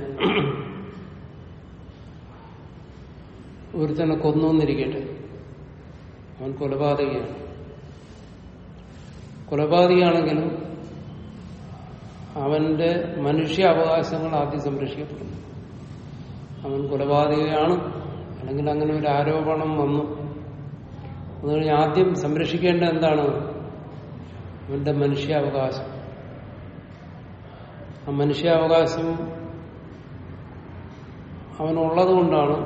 ഒരുത്തനെ കൊന്നു എന്നിരിക്കട്ടെ അവൻ കൊലപാതകയാണ് കൊലപാതകയാണെങ്കിലും അവന്റെ മനുഷ്യ അവകാശങ്ങൾ ആദ്യം സംരക്ഷിക്കപ്പെടുന്നു അവൻ കൊലപാതകയാണ് അല്ലെങ്കിൽ അങ്ങനെ ഒരു ആരോപണം വന്നു അത് കഴിഞ്ഞ് ആദ്യം സംരക്ഷിക്കേണ്ട എന്താണ് അവന്റെ മനുഷ്യാവകാശം ആ മനുഷ്യാവകാശം അവനുള്ളത് കൊണ്ടാണ്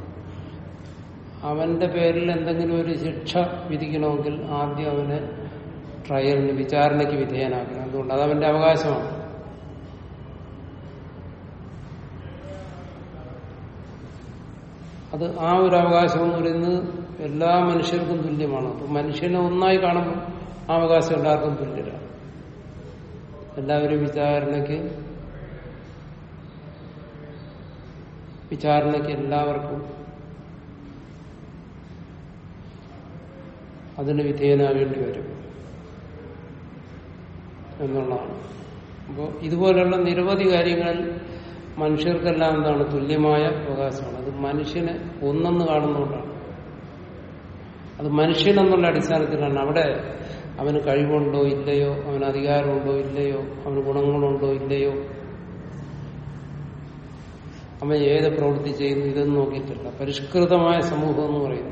അവന്റെ പേരിൽ എന്തെങ്കിലും ഒരു ശിക്ഷ വിധിക്കണമെങ്കിൽ ആദ്യം അവനെ ട്രയലിന് വിചാരണയ്ക്ക് വിധേയനാക്കണം അതുകൊണ്ട് അത് അവന്റെ അവകാശമാണ് അത് ആ ഒരു അവകാശം എന്ന് പറയുന്നത് എല്ലാ മനുഷ്യർക്കും തുല്യമാണ് അപ്പൊ മനുഷ്യനെ ഒന്നായി കാണുമ്പോൾ ആ അവകാശം എല്ലാവർക്കും തുല്യരാണ് എല്ലാവരും വിചാരണയ്ക്ക് വിചാരണയ്ക്ക് എല്ലാവർക്കും അതിന് വിധേയനാകേണ്ടി വരും എന്നുള്ളതാണ് അപ്പോൾ ഇതുപോലുള്ള നിരവധി കാര്യങ്ങളിൽ മനുഷ്യർക്കെല്ലാം എന്താണ് തുല്യമായ അവകാശമാണ് അത് മനുഷ്യനെ ഒന്നെന്ന് കാണുന്നതുകൊണ്ടാണ് അത് മനുഷ്യൻ എന്നുള്ള അടിസ്ഥാനത്തിലാണ് അവിടെ അവന് കഴിവുണ്ടോ ഇല്ലയോ അവന് അധികാരമുണ്ടോ ഇല്ലയോ അവന് ഗുണങ്ങളുണ്ടോ ഇല്ലയോ അവൻ ഏത് പ്രവൃത്തി ചെയ്യുന്നു ഇതൊന്നും നോക്കിയിട്ടില്ല പരിഷ്കൃതമായ സമൂഹം എന്ന് പറയുന്നു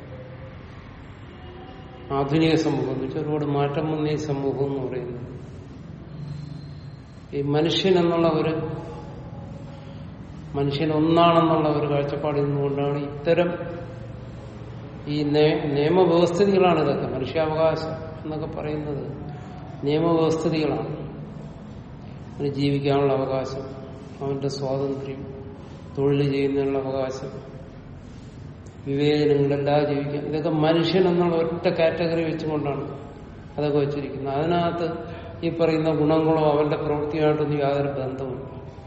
ആധുനിക സമൂഹം എന്ന് വെച്ചാൽ ഒരുപാട് മാറ്റം വന്ന ഈ സമൂഹം എന്ന് പറയുന്നത് ഈ മനുഷ്യൻ എന്നുള്ള ഒരു മനുഷ്യൻ ഒന്നാണെന്നുള്ള ഒരു കാഴ്ചപ്പാടിൽ നിന്നുകൊണ്ടാണ് ഇത്തരം ഈ നിയമവ്യവസ്ഥിതികളാണ് ഇതൊക്കെ മനുഷ്യാവകാശം എന്നൊക്കെ പറയുന്നത് നിയമവ്യവസ്ഥിതികളാണ് അവന് ജീവിക്കാനുള്ള അവകാശം അവന്റെ സ്വാതന്ത്ര്യം തൊഴിൽ ചെയ്യുന്നതിനുള്ള അവകാശം വിവേചനങ്ങളെല്ലാം ജീവിക്കാം ഇതൊക്കെ മനുഷ്യൻ എന്നുള്ള ഒറ്റ കാറ്റഗറി വെച്ചുകൊണ്ടാണ് അതൊക്കെ വെച്ചിരിക്കുന്നത് അതിനകത്ത് ഈ പറയുന്ന ഗുണങ്ങളോ അവന്റെ പ്രവൃത്തിയായിട്ടൊന്നും യാതൊരു ബന്ധവുമില്ല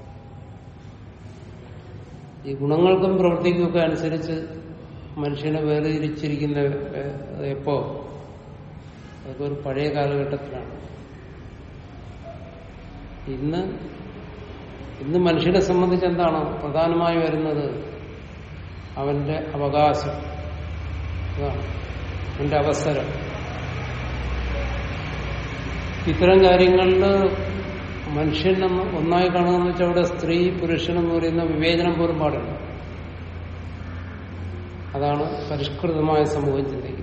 ഈ ഗുണങ്ങൾക്കും പ്രവൃത്തിക്കും ഒക്കെ അനുസരിച്ച് മനുഷ്യനെ വേർതിരിച്ചിരിക്കുന്ന എപ്പോ അതൊക്കെ ഒരു പഴയ കാലഘട്ടത്തിലാണ് ഇന്ന് ഇന്ന് മനുഷ്യനെ സംബന്ധിച്ച് എന്താണ് പ്രധാനമായി വരുന്നത് അവന്റെ അവകാശം അതാണ് അവന്റെ അവസരം ഇത്തരം കാര്യങ്ങളിൽ മനുഷ്യൻ എന്ന് ഒന്നായി കാണുകയെന്ന് വെച്ചാൽ അവിടെ സ്ത്രീ പുരുഷൻ എന്ന് പറയുന്ന വിവേചനം പോലും പാടില്ല അതാണ് പരിഷ്കൃതമായ സമൂഹം ചിന്തിക്കുന്നത്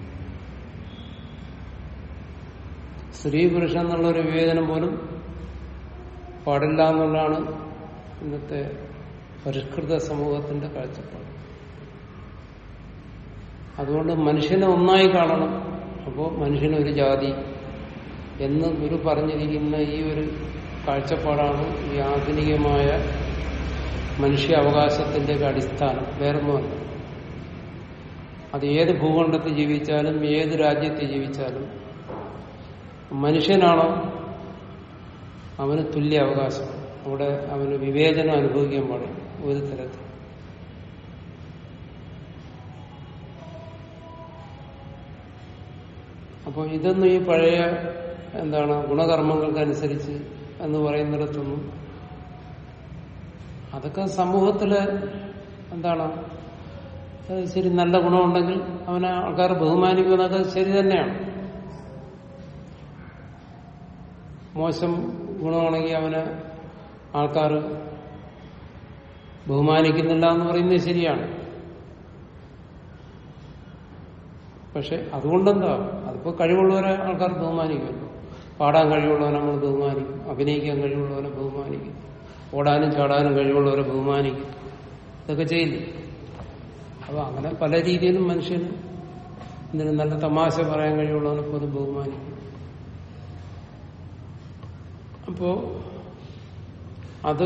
സ്ത്രീ പുരുഷൻ എന്നുള്ള ഒരു വിവേചനം പോലും പാടില്ല എന്നുള്ളതാണ് ഇന്നത്തെ പരിഷ്കൃത സമൂഹത്തിന്റെ കാഴ്ചപ്പാട് അതുകൊണ്ട് മനുഷ്യനെ ഒന്നായി കാണണം അപ്പോൾ മനുഷ്യനൊരു ജാതി എന്ന് ഗുരു പറഞ്ഞിരിക്കുന്ന ഈ ഒരു കാഴ്ചപ്പാടാണ് ഈ ആധുനികമായ മനുഷ്യ അവകാശത്തിന്റെയൊക്കെ അടിസ്ഥാനം വേറൊന്നുമല്ല അത് ഏത് ഭൂഖണ്ഡത്തിൽ ജീവിച്ചാലും ഏത് രാജ്യത്ത് ജീവിച്ചാലും മനുഷ്യനാണോ അവന് തുല്യ അവകാശം അവിടെ അവന് വിവേചനം അനുഭവിക്കാൻ പാടില്ല ഒരു തരത്തിൽ അപ്പോൾ ഇതൊന്നും ഈ പഴയ എന്താണ് ഗുണകർമ്മങ്ങൾക്കനുസരിച്ച് എന്ന് പറയുന്നിടത്തൊന്നും അതൊക്കെ സമൂഹത്തില് എന്താണ് അത് ശരി നല്ല ഗുണമുണ്ടെങ്കിൽ അവനെ ആൾക്കാർ ബഹുമാനിക്കുന്നതൊക്കെ ശരി തന്നെയാണ് മോശം ഗുണമാണെങ്കിൽ അവനെ ആൾക്കാർ ബഹുമാനിക്കുന്നില്ല എന്ന് പറയുന്നത് ശരിയാണ് പക്ഷെ അതുകൊണ്ടെന്താ അതിപ്പോ കഴിവുള്ളവരെ ആൾക്കാർ ബഹുമാനിക്കുമല്ലോ പാടാൻ കഴിവുള്ളവനെ നമ്മൾ ബഹുമാനിക്കും അഭിനയിക്കാൻ കഴിവുള്ളവനെ ബഹുമാനിക്കും ഓടാനും ചാടാനും കഴിവുള്ളവരെ ബഹുമാനിക്കും ഇതൊക്കെ ചെയ്യില്ലേ അപ്പൊ അങ്ങനെ പല രീതിയിലും മനുഷ്യന് എന്തിനും നല്ല തമാശ പറയാൻ കഴിവുള്ളവനെ പോലും ബഹുമാനിക്കും അപ്പോ അത്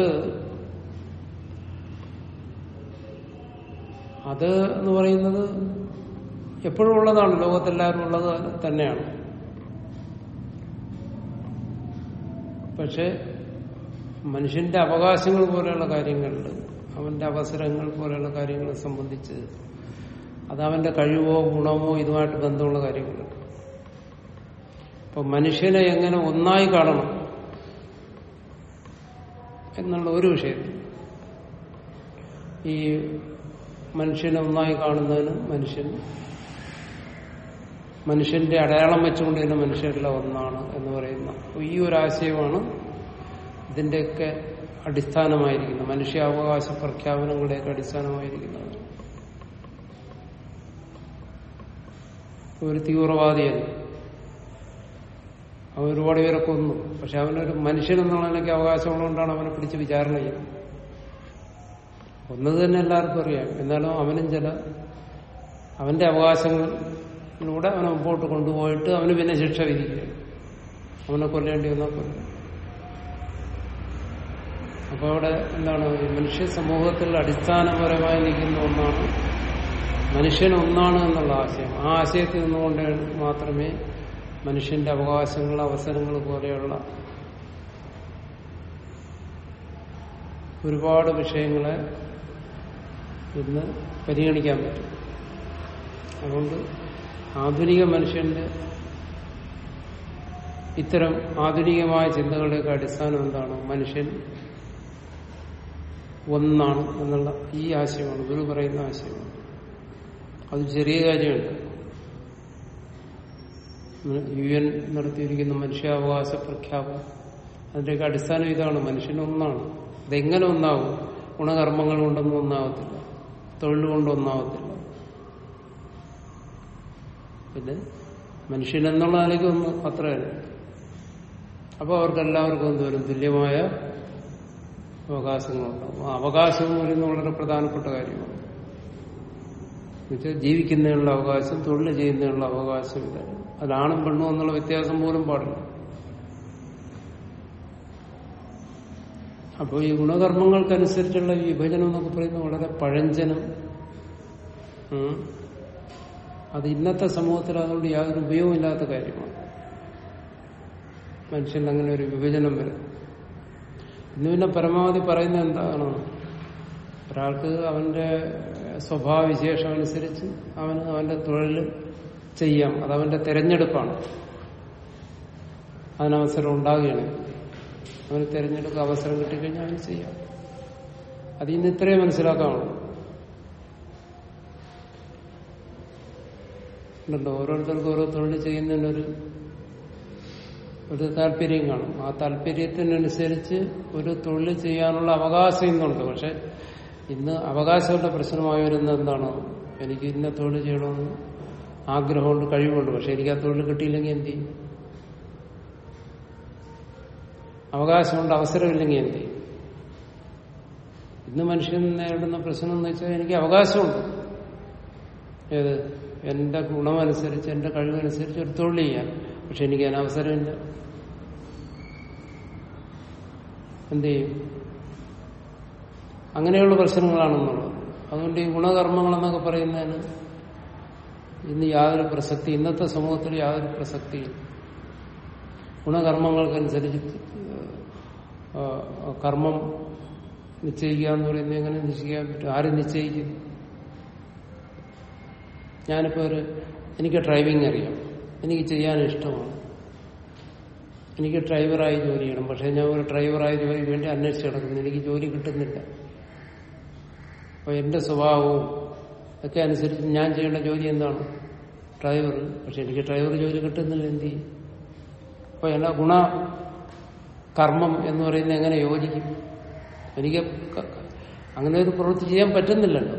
അത് എന്ന് പറയുന്നത് എപ്പോഴും ഉള്ളതാണ് ലോകത്തെല്ലാവരും ഉള്ളത് തന്നെയാണ് പക്ഷെ മനുഷ്യന്റെ അവകാശങ്ങൾ പോലെയുള്ള കാര്യങ്ങളിൽ അവന്റെ അവസരങ്ങൾ പോലെയുള്ള കാര്യങ്ങളെ സംബന്ധിച്ച് അത് അവന്റെ കഴിവോ ഗുണമോ ഇതുമായിട്ട് ബന്ധമുള്ള കാര്യങ്ങളാണ് അപ്പൊ മനുഷ്യനെ എങ്ങനെ ഒന്നായി കാണണം എന്നുള്ള ഒരു വിഷയത്തിൽ ഈ മനുഷ്യനെ ഒന്നായി കാണുന്നതിന് മനുഷ്യൻ മനുഷ്യന്റെ അടയാളം വെച്ചുകൊണ്ട് തന്നെ മനുഷ്യരെല്ലാം ഒന്നാണ് എന്ന് പറയുന്ന ഈ ഒരു ആശയമാണ് ഇതിന്റെയൊക്കെ അടിസ്ഥാനമായിരിക്കുന്നത് മനുഷ്യാവകാശ പ്രഖ്യാപനങ്ങളുടെയൊക്കെ അടിസ്ഥാനമായിരിക്കുന്നത് ഒരു തീവ്രവാദിയല്ല അവൻ ഒരുപാട് പേരെ കൊന്നു പക്ഷെ അവനൊരു മനുഷ്യൻ എന്നുള്ള നിലയ്ക്ക് അവകാശമുള്ളതുകൊണ്ടാണ് അവനെ പിടിച്ച് വിചാരണ ചെയ്യുന്നത് ഒന്നത് തന്നെ എല്ലാവർക്കും അറിയാം എന്നാലും അവനും ചില അവന്റെ അവകാശങ്ങളിലൂടെ അവനെ മുമ്പോട്ട് കൊണ്ടുപോയിട്ട് അവന് പിന്നെ ശിക്ഷ വിധിക്കുകയാണ് അവനെ കൊല്ലേണ്ടി വന്നാൽ കൊല്ലും അപ്പൊ അവിടെ എന്താണ് ഈ മനുഷ്യ സമൂഹത്തിൽ അടിസ്ഥാനപരമായി നിൽക്കുന്ന ഒന്നാണ് മനുഷ്യൻ ഒന്നാണ് എന്നുള്ള ആശയം ആ ആശയത്തിൽ നിന്നുകൊണ്ട് മാത്രമേ മനുഷ്യന്റെ അവകാശങ്ങൾ അവസരങ്ങൾ പോലെയുള്ള ഒരുപാട് വിഷയങ്ങളെ ഇന്ന് പരിഗണിക്കാൻ പറ്റും അതുകൊണ്ട് ആധുനിക മനുഷ്യന്റെ ഇത്തരം ആധുനികമായ ചിന്തകളുടെയൊക്കെ അടിസ്ഥാനം എന്താണ് മനുഷ്യൻ ഒന്നാണ് എന്നുള്ള ഈ ആശയമാണ് ഗുരു പറയുന്ന ആശയമാണ് അത് ചെറിയ കാര്യമുണ്ട് യു എൻ നടത്തിയിരിക്കുന്ന മനുഷ്യാവകാശ പ്രഖ്യാപനം അതിന്റെയൊക്കെ അടിസ്ഥാനം ഇതാണ് മനുഷ്യൻ ഒന്നാണ് ഇതെങ്ങനെ ഒന്നാവും ഗുണകർമ്മങ്ങൾ കൊണ്ടൊന്നും ഒന്നാവത്തില്ല തൊഴിൽ കൊണ്ട് ഒന്നാവത്തില്ല പിന്നെ മനുഷ്യൻ എന്നുള്ള നിലയ്ക്ക് ഒന്ന് അത്രയല്ല അപ്പൊ അവർക്ക് എല്ലാവർക്കും എന്തോരും തുല്യമായ അവകാശങ്ങളുണ്ടാവും ആ അവകാശം എന്ന് പറയുന്നത് വളരെ പ്രധാനപ്പെട്ട കാര്യമാണ് എന്നുവെച്ചാൽ ജീവിക്കുന്നതിനുള്ള അവകാശം തൊഴിൽ ചെയ്യുന്നതിനുള്ള അവകാശം ഇതാണ് അതിലാണും പെണ്ണും എന്നുള്ള വ്യത്യാസം പോലും പാടില്ല അപ്പോൾ ഈ ഗുണകർമ്മങ്ങൾക്കനുസരിച്ചുള്ള ഈ വിഭജനം എന്നൊക്കെ പറയുന്നത് വളരെ പഴഞ്ചനും ഉം, അത് ഇന്നത്തെ സമൂഹത്തിൽ അതുകൊണ്ട് യാതൊരു ഉപയോഗമില്ലാത്ത കാര്യമാണ് മനുഷ്യൻ അങ്ങനെ ഒരു വിഭജനം വരും ഇന്ന് പിന്നെ പരമാവധി പറയുന്നത് എന്താണ് ഒരാൾക്ക് അവന്റെ സ്വഭാവവിശേഷം അനുസരിച്ച് അവന് അവന്റെ തൊഴിൽ ചെയ്യാം അതവന്റെ തെരഞ്ഞെടുപ്പാണ് അതിനവസരം ഉണ്ടാകുകയാണ് അവന് തെരഞ്ഞെടുക്കുക അവസരം കിട്ടിക്കഴിഞ്ഞാൽ അവന് ചെയ്യാം അത് ഇന്ന് ഇത്രയും മനസ്സിലാക്കാവുള്ളൂ ഉണ്ടല്ലോ ഓരോരുത്തർക്കും ഓരോ തൊഴിൽ ചെയ്യുന്നതിനൊരു ഒരു താല്പര്യം കാണും ആ താല്പര്യത്തിനനുസരിച്ച് ഒരു തൊഴിൽ ചെയ്യാനുള്ള അവകാശം ഇന്നുണ്ട് പക്ഷെ ഇന്ന് അവകാശങ്ങളുടെ പ്രശ്നമായി വരുന്നത് എന്താണ് എനിക്ക് ഇന്ന തൊഴിൽ ചെയ്യണമെന്ന് ആഗ്രഹമുണ്ട് കഴിവുണ്ട് പക്ഷെ എനിക്ക് ആ തൊഴിൽ കിട്ടിയില്ലെങ്കിൽ എന്ത് ചെയ്യും അവകാശമുണ്ട് അവസരമില്ലെങ്കിൽ എന്ത് ചെയ്യും ഇന്ന് മനുഷ്യൻ നേരിടുന്ന പ്രശ്നം എന്ന് വെച്ചാൽ എനിക്ക് അവകാശമുണ്ട് ഏത് എന്റെ ഗുണമനുസരിച്ച് എന്റെ കഴിവനുസരിച്ച് ഒരു തൊഴിൽ ചെയ്യാൻ പക്ഷെ എനിക്ക് അതിന് അവസരമില്ല എന്ത് ചെയ്യും അങ്ങനെയുള്ള പ്രശ്നങ്ങളാണെന്നുള്ളത് അതുകൊണ്ട് ഈ ഗുണകർമ്മങ്ങളെന്നൊക്കെ പറയുന്നതിന് ഇന്ന് യാതൊരു പ്രസക്തി ഇന്നത്തെ സമൂഹത്തിൽ യാതൊരു പ്രസക്തിയും ഗുണകർമ്മങ്ങൾക്കനുസരിച്ച് ആ, കർമ്മം നിശ്ചയിക്കുക എന്ന് പറയുന്നത് എങ്ങനെ നിശ്ചയിക്കാൻ പറ്റും ആരും നിശ്ചയിക്കും ഞാനിപ്പോ ഒരു എനിക്ക് ഡ്രൈവിംഗ് അറിയാം എനിക്ക് ചെയ്യാൻ ഇഷ്ടമാണ് എനിക്ക് ഡ്രൈവറായി ജോലി ചെയ്യണം പക്ഷെ ഞാൻ ഒരു ഡ്രൈവറായി ജോലിക്ക് വേണ്ടി അന്വേഷിച്ച് കിടക്കുന്നു എനിക്ക് ജോലി കിട്ടുന്നില്ല അപ്പൊ എന്റെ സ്വഭാവവും ഒക്കെ അനുസരിച്ച് ഞാൻ ചെയ്യേണ്ട ജോലി എന്താണ് ഡ്രൈവർ പക്ഷെ എനിക്ക് ഡ്രൈവർ ജോലി കിട്ടുന്നില്ല എന്ത് ചെയ്യും അപ്പൊ എല്ലാ ഗുണ കർമ്മം എന്ന് പറയുന്നത് എങ്ങനെ യോജിക്കും എനിക്ക് ക- അങ്ങനെ ഒരു പ്രവൃത്തി ചെയ്യാൻ പറ്റുന്നില്ലല്ലോ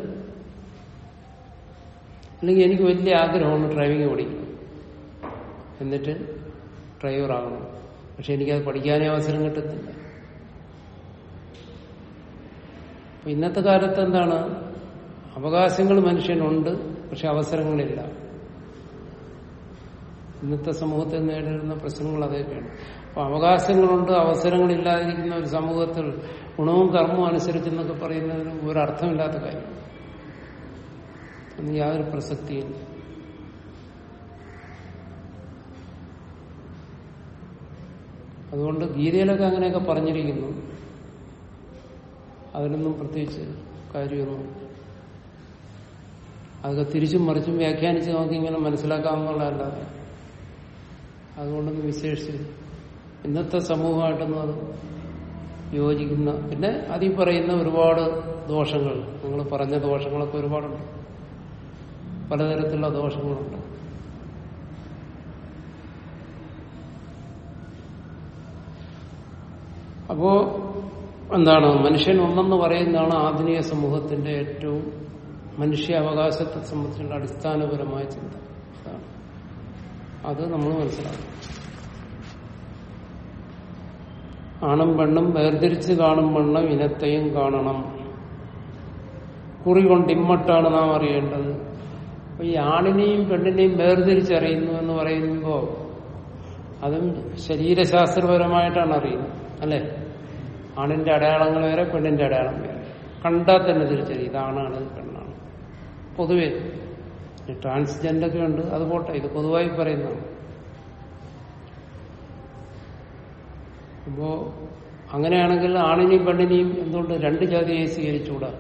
അല്ലെങ്കിൽ എനിക്ക് വലിയ ആഗ്രഹമാണ് ഡ്രൈവിംഗ് പഠിക്കണം എന്നിട്ട് ഡ്രൈവർ ആകണം പക്ഷെ എനിക്കത് പഠിക്കാനേ അവസരം കിട്ടുന്നില്ല അപ്പൊ ഇന്നത്തെ കാലത്ത് എന്താണ് അവകാശങ്ങൾ മനുഷ്യനുണ്ട് പക്ഷെ അവസരങ്ങളില്ല ഇന്നത്തെ സമൂഹത്തിൽ നേരിടുന്ന പ്രശ്നങ്ങൾ അതൊക്കെയാണ് അപ്പൊ അവകാശങ്ങളുണ്ട് അവസരങ്ങളില്ലാതിരിക്കുന്ന ഒരു സമൂഹത്തിൽ ഗുണവും കർമ്മവും അനുസരിച്ചെന്നൊക്കെ പറയുന്നതിന് ഒരർത്ഥമില്ലാത്ത കാര്യം അതിന് യാതൊരു പ്രസക്തിയില്ല അതുകൊണ്ട് ഗീതയിലൊക്കെ അങ്ങനെയൊക്കെ പറഞ്ഞിരിക്കുന്നു അതിനൊന്നും പ്രത്യേകിച്ച് കാര്യമൊന്നും അതൊക്കെ തിരിച്ചും മറിച്ചും വ്യാഖ്യാനിച്ച് നമുക്ക് ഇങ്ങനെ മനസ്സിലാക്കാവുന്നതല്ലാതെ അതുകൊണ്ടൊന്നും വിശേഷിച്ച് ഇന്നത്തെ സമൂഹമായിട്ടൊന്നും അത് യോജിക്കുന്ന പിന്നെ അതിൽ പറയുന്ന ഒരുപാട് ദോഷങ്ങൾ നിങ്ങൾ പറഞ്ഞ ദോഷങ്ങളൊക്കെ ഒരുപാടുണ്ട് പലതരത്തിലുള്ള ദോഷങ്ങളുണ്ട് അപ്പോ എന്താണ് മനുഷ്യൻ ഒന്നെന്ന് പറയുന്നതാണ് ആധുനിക സമൂഹത്തിന്റെ ഏറ്റവും മനുഷ്യ അവകാശത്തെ സംബന്ധിച്ചുള്ള അടിസ്ഥാനപരമായ ചിന്ത അതാണ് അത് നമ്മൾ മനസ്സിലാക്കണം ആണും പെണ്ണും വേർതിരിച്ച് കാണും വണ്ണം ഇനത്തെയും കാണണം കുറി കൊണ്ട് ഇമ്മട്ടാണ് നാം അറിയേണ്ടത് അപ്പൊ ഈ ആണിനെയും പെണ്ണിനെയും വേർതിരിച്ചറിയുന്നു എന്ന് പറയുമ്പോൾ അതും ശരീരശാസ്ത്രപരമായിട്ടാണ് അറിയുന്നത് അല്ലെ ആണിന്റെ അടയാളങ്ങൾ വേറെ പെണ്ണിന്റെ അടയാളം വേറെ കണ്ടാൽ തന്നെ തിരിച്ചറിയും ഇതാണാണ് ഇത് പെണ്ണാണ് പൊതുവെ ഈ ട്രാൻസ്ജെൻഡർ ഒക്കെ ഉണ്ട് അത് പോട്ടെ ഇത് പൊതുവായി പറയുന്നതാണ് അപ്പോ അങ്ങനെയാണെങ്കിൽ ആണിനെയും പെണ്ണിനെയും എന്തുകൊണ്ട് രണ്ട് ജാതിയെ സ്വീകരിച്ചുകൂടാ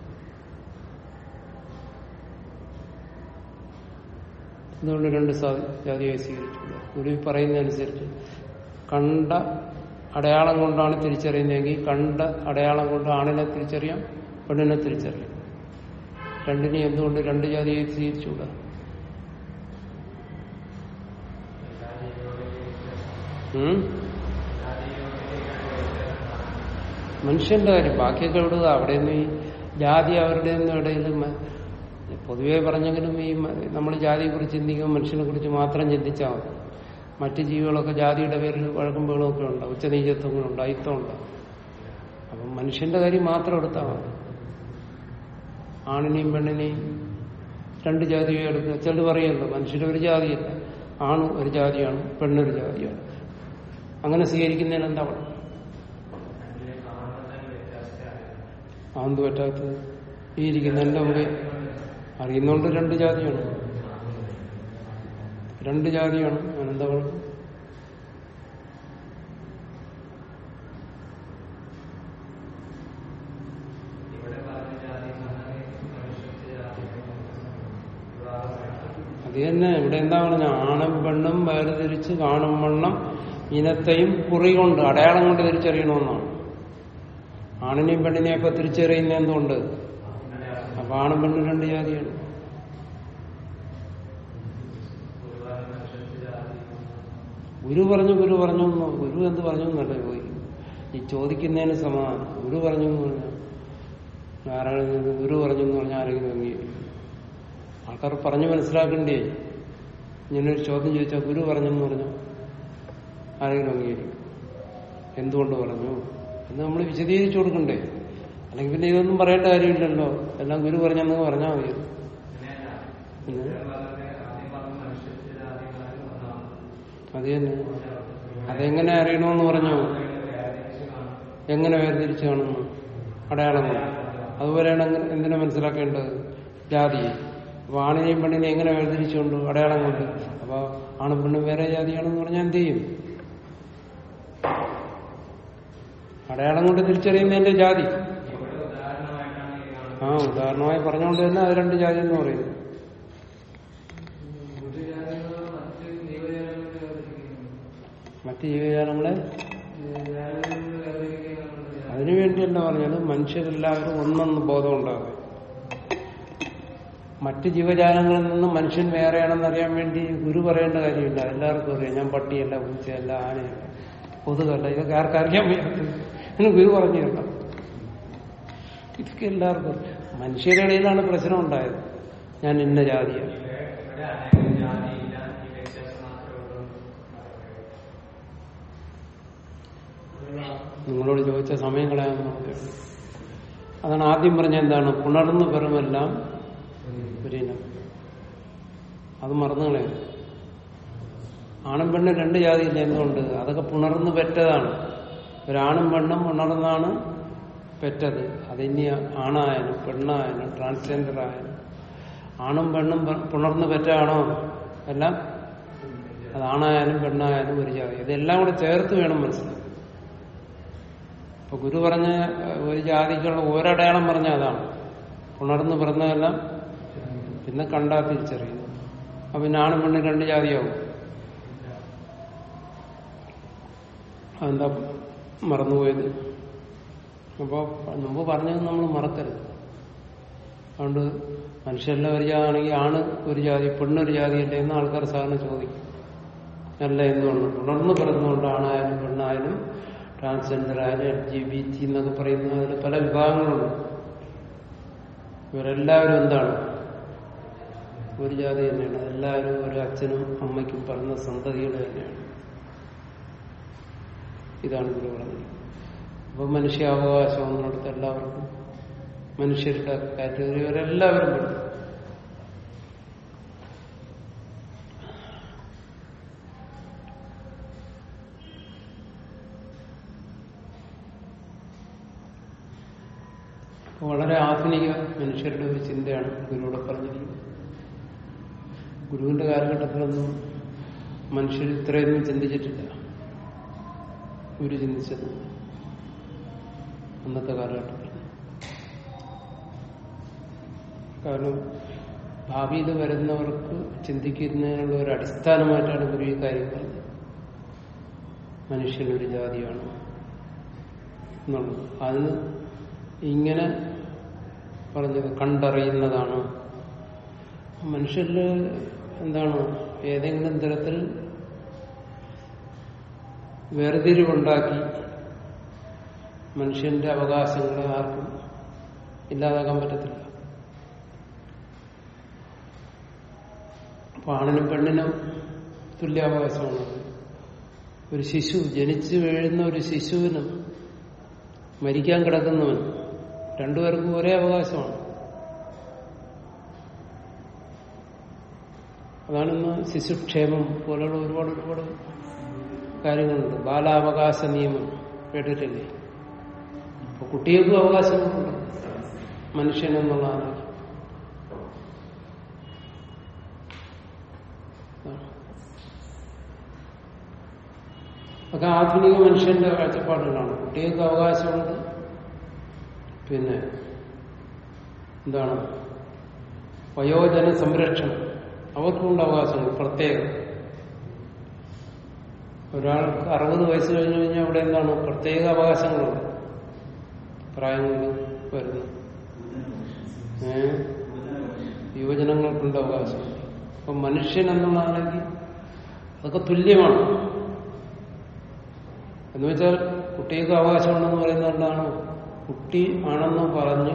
എന്തുകൊണ്ട് രണ്ട് സാ- ജാതിയെ സ്വീകരിച്ചുകൂടാ ഗുരു പറയുന്നതനുസരിച്ച് കണ്ട അടയാളം കൊണ്ടാണ് തിരിച്ചറിയുന്നതെങ്കിൽ കണ്ട അടയാളം കൊണ്ട് ആണിനെ തിരിച്ചറിയാം പെണ്ണിനെ തിരിച്ചറിയാം രണ്ടിനെ എന്തുകൊണ്ട് രണ്ട് ജാതിയെ സ്വീകരിച്ചുകൂടാ ഉം? മനുഷ്യന്റെ കാര്യം ബാക്കിയൊക്കെ വിടുക അവിടെ നിന്ന് ഈ ജാതി അവരുടെ ഒന്നും ഇടയിൽ മ- പൊതുവെ പറഞ്ഞെങ്കിലും ഈ നമ്മൾ ജാതിയെ കുറിച്ച് ചിന്തിക്കുമ്പോൾ മനുഷ്യനെ കുറിച്ച് മാത്രം ചിന്തിച്ചാൽ മതി മറ്റ് ജീവികളൊക്കെ ജാതിയുടെ പേരിൽ വഴക്കുമ്പോഴും ഒക്കെ ഉണ്ട് ഉച്ചനീചത്വങ്ങളുണ്ട് അയിത്തമുണ്ട് അപ്പം മനുഷ്യന്റെ കാര്യം മാത്രം എടുത്താൽ മതി ആണിനെയും പെണ്ണിനെയും രണ്ട് ജാതിയെ എടുക്കുക ചിലർ പറയുമല്ലോ മനുഷ്യരുടെ ഒരു ജാതിയല്ല ആണ് ഒരു ജാതിയാണ് പെണ്ണൊരു ജാതിയാണ് അങ്ങനെ സ്വീകരിക്കുന്നതിന് എന്താ കുഴപ്പം? ആന്ത് പറ്റാത്തത് ഈ ഇരിക്കുന്ന എന്റെ മുമ്പിൽ അറിയുന്നോണ്ട് രണ്ട് ജാതിയാണ് രണ്ട് ജാതിയാണ് അനന്ത കുഴപ്പം അത് തന്നെ ഇവിടെ എന്താ പറഞ്ഞ ആണും പെണ്ണും വേർതിരിച്ച് കാണും വണ്ണം ഇനത്തെയും കുറി കൊണ്ട് അടയാളം കൊണ്ട് തിരിച്ചറിയണമെന്നാണ് ആണിനെയും പെണ്ണിനെയും ഒക്കെ തിരിച്ചറിയുന്ന എന്തുകൊണ്ട് അപ്പൊ ആണും പെണ്ണും രണ്ട് ജാതിയാണ് ഗുരു പറഞ്ഞു ഗുരു പറഞ്ഞു എന്ന് ഗുരു എന്ത് പറഞ്ഞു എന്നല്ല ചോദിക്കും ഈ ചോദിക്കുന്നതിന് സമാധാനം ഗുരു പറഞ്ഞു എന്ന് പറഞ്ഞാൽ ആരാണ് ഗുരു പറഞ്ഞു എന്ന് പറഞ്ഞാൽ ആരെങ്കിലും അംഗീകരിക്കും ആൾക്കാർ പറഞ്ഞു മനസ്സിലാക്കണ്ടേ ഇങ്ങനൊരു ചോദ്യം ചോദിച്ചാൽ ഗുരു പറഞ്ഞെന്ന് പറഞ്ഞു ആരെങ്കിലും അംഗീകരിക്കും എന്തുകൊണ്ട് പറഞ്ഞു എന്ന് നമ്മൾ വിശദീകരിച്ചു കൊടുക്കണ്ടേ അല്ലെങ്കിൽ പിന്നെ ഇതൊന്നും പറയേണ്ട കാര്യമില്ലല്ലോ എല്ലാം ഗുരു പറഞ്ഞെന്ന് പറഞ്ഞാൽ മതി പിന്നെ അത് തന്നെ അതെങ്ങനെ അറിയണമെന്ന് പറഞ്ഞു എങ്ങനെ വേർതിരിച്ച് കാണുന്നു അടയാളം കൊണ്ട് അതുപോലെയാണ് എങ്ങനെ- എന്തിനാ മനസ്സിലാക്കേണ്ടത് ജാതി അപ്പൊ ആണിനെയും പെണ്ണിനെയും എങ്ങനെ വേർതിരിച്ചുകൊണ്ട് അടയാളം കൊണ്ട് അപ്പൊ ആണും പെണ്ണും വേറെ ജാതിയാണെന്ന് പറഞ്ഞാൽ എന്ത് ചെയ്യും അടയാളം കൊണ്ട് തിരിച്ചറിയുന്നതിന്റെ ജാതി ആ ഉദാഹരണമായി പറഞ്ഞുകൊണ്ട് തന്നെ അത് രണ്ട് ജാതി എന്ന് പറയുന്നു മറ്റ് ജീവജാലങ്ങളെ അതിനു വേണ്ടിയല്ല പറഞ്ഞത് മനുഷ്യരെല്ലാവരും ഒന്നെന്ന് ബോധം ഉണ്ടാകും മറ്റ് ജീവജാലങ്ങളിൽ നിന്ന് മനുഷ്യൻ വേറെയാണെന്ന് അറിയാൻ വേണ്ടി ഗുരു പറയേണ്ട കാര്യമില്ല എല്ലാവർക്കും അറിയാം ഞാൻ പട്ടിയല്ല പൂച്ചയല്ല ആനയല്ല കൊതുകല്ല ഇതൊക്കെ ആർക്കറിയാൻ വയ്യാത്തത് എന്ന് ഗുരു പറഞ്ഞു കേട്ടോ ഇതൊക്കെ എല്ലാവർക്കും അറിയാം. മനുഷ്യരുടെ ഇടയിലാണ് പ്രശ്നം ഉണ്ടായത് ഞാൻ ഇന്ന ജാതിയാണ് നിങ്ങളോട് ചോദിച്ച സമയം കളയാമെന്ന് പറഞ്ഞു അതാണ് ആദ്യം പറഞ്ഞ എന്താണ് പുണർന്ന് പെറുമെല്ലാം ഒരിനം അത് മറന്നു കളയും ആണും പെണ്ണും രണ്ട് ജാതിയില്ല എന്തുകൊണ്ട് അതൊക്കെ പുണർന്ന് പെറ്റതാണ് ഒരാണും പെണ്ണും ഉണർന്നാണ് പെറ്റത് അതിനി ആണായാലും പെണ്ണായാലും ട്രാൻസ്ജെൻഡർ ആയാലും ആണും പെണ്ണും പെ- പുണർന്ന് പെറ്റാണോ എല്ലാം അത് ആണായാലും പെണ്ണായാലും ഒരു ജാതി ഇതെല്ലാം കൂടെ ചേർത്ത് വേണം മനസ്സിലാക്കാൻ ഇപ്പൊ ഗുരു പറഞ്ഞ ഏഹ്, ഒരു ജാതിക്കുള്ള ഒരടയാളം പറഞ്ഞ അതാണ് ഉണർന്ന് പിറന്നതെല്ലാം പിന്നെ കണ്ടാ തിരിച്ചറിയുന്നു അപ്പൊ പിന്നെ ആണും പെണ്ണും രണ്ട് ജാതിയാവും അതെന്താ മറന്നുപോയത് അപ്പോ മുമ്പ് പറഞ്ഞത് നമ്മൾ മറക്കരുത് അതുകൊണ്ട് മനുഷ്യരെല്ലാം ഒരു ജാതി ആണെങ്കിൽ ആണ് ഒരു ജാതി പെണ്ണൊരു ജാതിയല്ലേ എന്ന് ആൾക്കാർ സാധാരണ ചോദിക്കും അല്ല എന്തുകൊണ്ട് ഉണർന്നു പിറന്നുകൊണ്ട് ആണായാലും പെണ്ണായാലും ട്രാൻസ്ജെൻഡർ ആയാലും എൽ ജി ബി ടി എന്നൊക്കെ പറയുന്ന അതിൽ പല വിഭാഗങ്ങളുണ്ട് ഇവരെല്ലാവരും എന്താണ് ഒരു ജാതി തന്നെയാണ് എല്ലാവരും ഒരു അച്ഛനും അമ്മയ്ക്കും പറഞ്ഞ സന്തതികൾ തന്നെയാണ് ഇതാണ് ഗുരു പറഞ്ഞത് അപ്പൊ മനുഷ്യാവകാശം എന്നിടത്ത് എല്ലാവർക്കും മനുഷ്യരുടെ കാറ്റഗറി വരെല്ലാവരും പെടും അപ്പൊ വളരെ ആധുനിക മനുഷ്യരുടെ ഒരു ചിന്തയാണ് ഗുരുവിടെ പറഞ്ഞിരിക്കുന്നത് ഗുരുവിന്റെ കാലഘട്ടത്തിലൊന്നും മനുഷ്യർ ഇത്രയൊന്നും ചിന്തിച്ചിട്ടില്ല ഗുരു ചിന്തിച്ചത് അന്നത്തെ കാലഘട്ടത്തിൽ കാരണം ഭാവിയിൽ വരുന്നവർക്ക് ചിന്തിക്കുന്നതിനുള്ള ഒരു അടിസ്ഥാനമായിട്ടാണ് ഗുരു ഈ കാര്യം പറഞ്ഞത് മനുഷ്യനൊരു ജാതിയാണ് എന്നുള്ളത് അതിന് ഇങ്ങനെ പറഞ്ഞത് കണ്ടറിയുന്നതാണ് മനുഷ്യരിൽ എന്താണ് ഏതെങ്കിലും തരത്തിൽ വേർതിരിവുണ്ടാക്കി മനുഷ്യന്റെ അവകാശങ്ങളെ ആർക്കും ഇല്ലാതാക്കാൻ പറ്റത്തില്ല അപ്പൊ ആണിനും പെണ്ണിനും തുല്യാവകാശമാണ് ഒരു ശിശു ജനിച്ചു വീഴുന്ന ഒരു ശിശുവിനും മരിക്കാൻ കിടക്കുന്നവൻ രണ്ടുപേർക്കും ഒരേ അവകാശമാണ് അതാണിന്ന് ശിശുക്ഷേമം പോലുള്ള ഒരുപാട് ഒരുപാട് കാര്യങ്ങളുണ്ട് ബാലാവകാശ നിയമം കേട്ടിട്ടില്ലേ അപ്പൊ കുട്ടികൾക്കും അവകാശങ്ങളുണ്ട് മനുഷ്യനെന്നുള്ളതാണ് അതൊക്കെ ആധുനിക മനുഷ്യന്റെ കാഴ്ചപ്പാടുകളാണ് കുട്ടികൾക്ക് അവകാശമുണ്ട് പിന്നെ എന്താണ് വയോജന സംരക്ഷണം അവർക്കുണ്ട് അവകാശങ്ങൾ പ്രത്യേകം ഒരാൾക്ക് അറുപത് വയസ്സ് കഴിഞ്ഞു കഴിഞ്ഞാൽ അവിടെ എന്താണ് പ്രത്യേക അവകാശങ്ങളുണ്ട് പ്രായം കൊണ്ട് വരുന്നു ഏ യുവജനങ്ങൾക്കുണ്ട് അവകാശം അപ്പൊ മനുഷ്യൻ എന്നുള്ളതാണെങ്കിൽ അതൊക്കെ തുല്യമാണ് എന്ന് വെച്ചാൽ കുട്ടിക്ക് അവകാശമുണ്ടെന്ന് പറയുന്നത് എന്താണ് കുട്ടി ആണെന്ന് പറഞ്ഞ്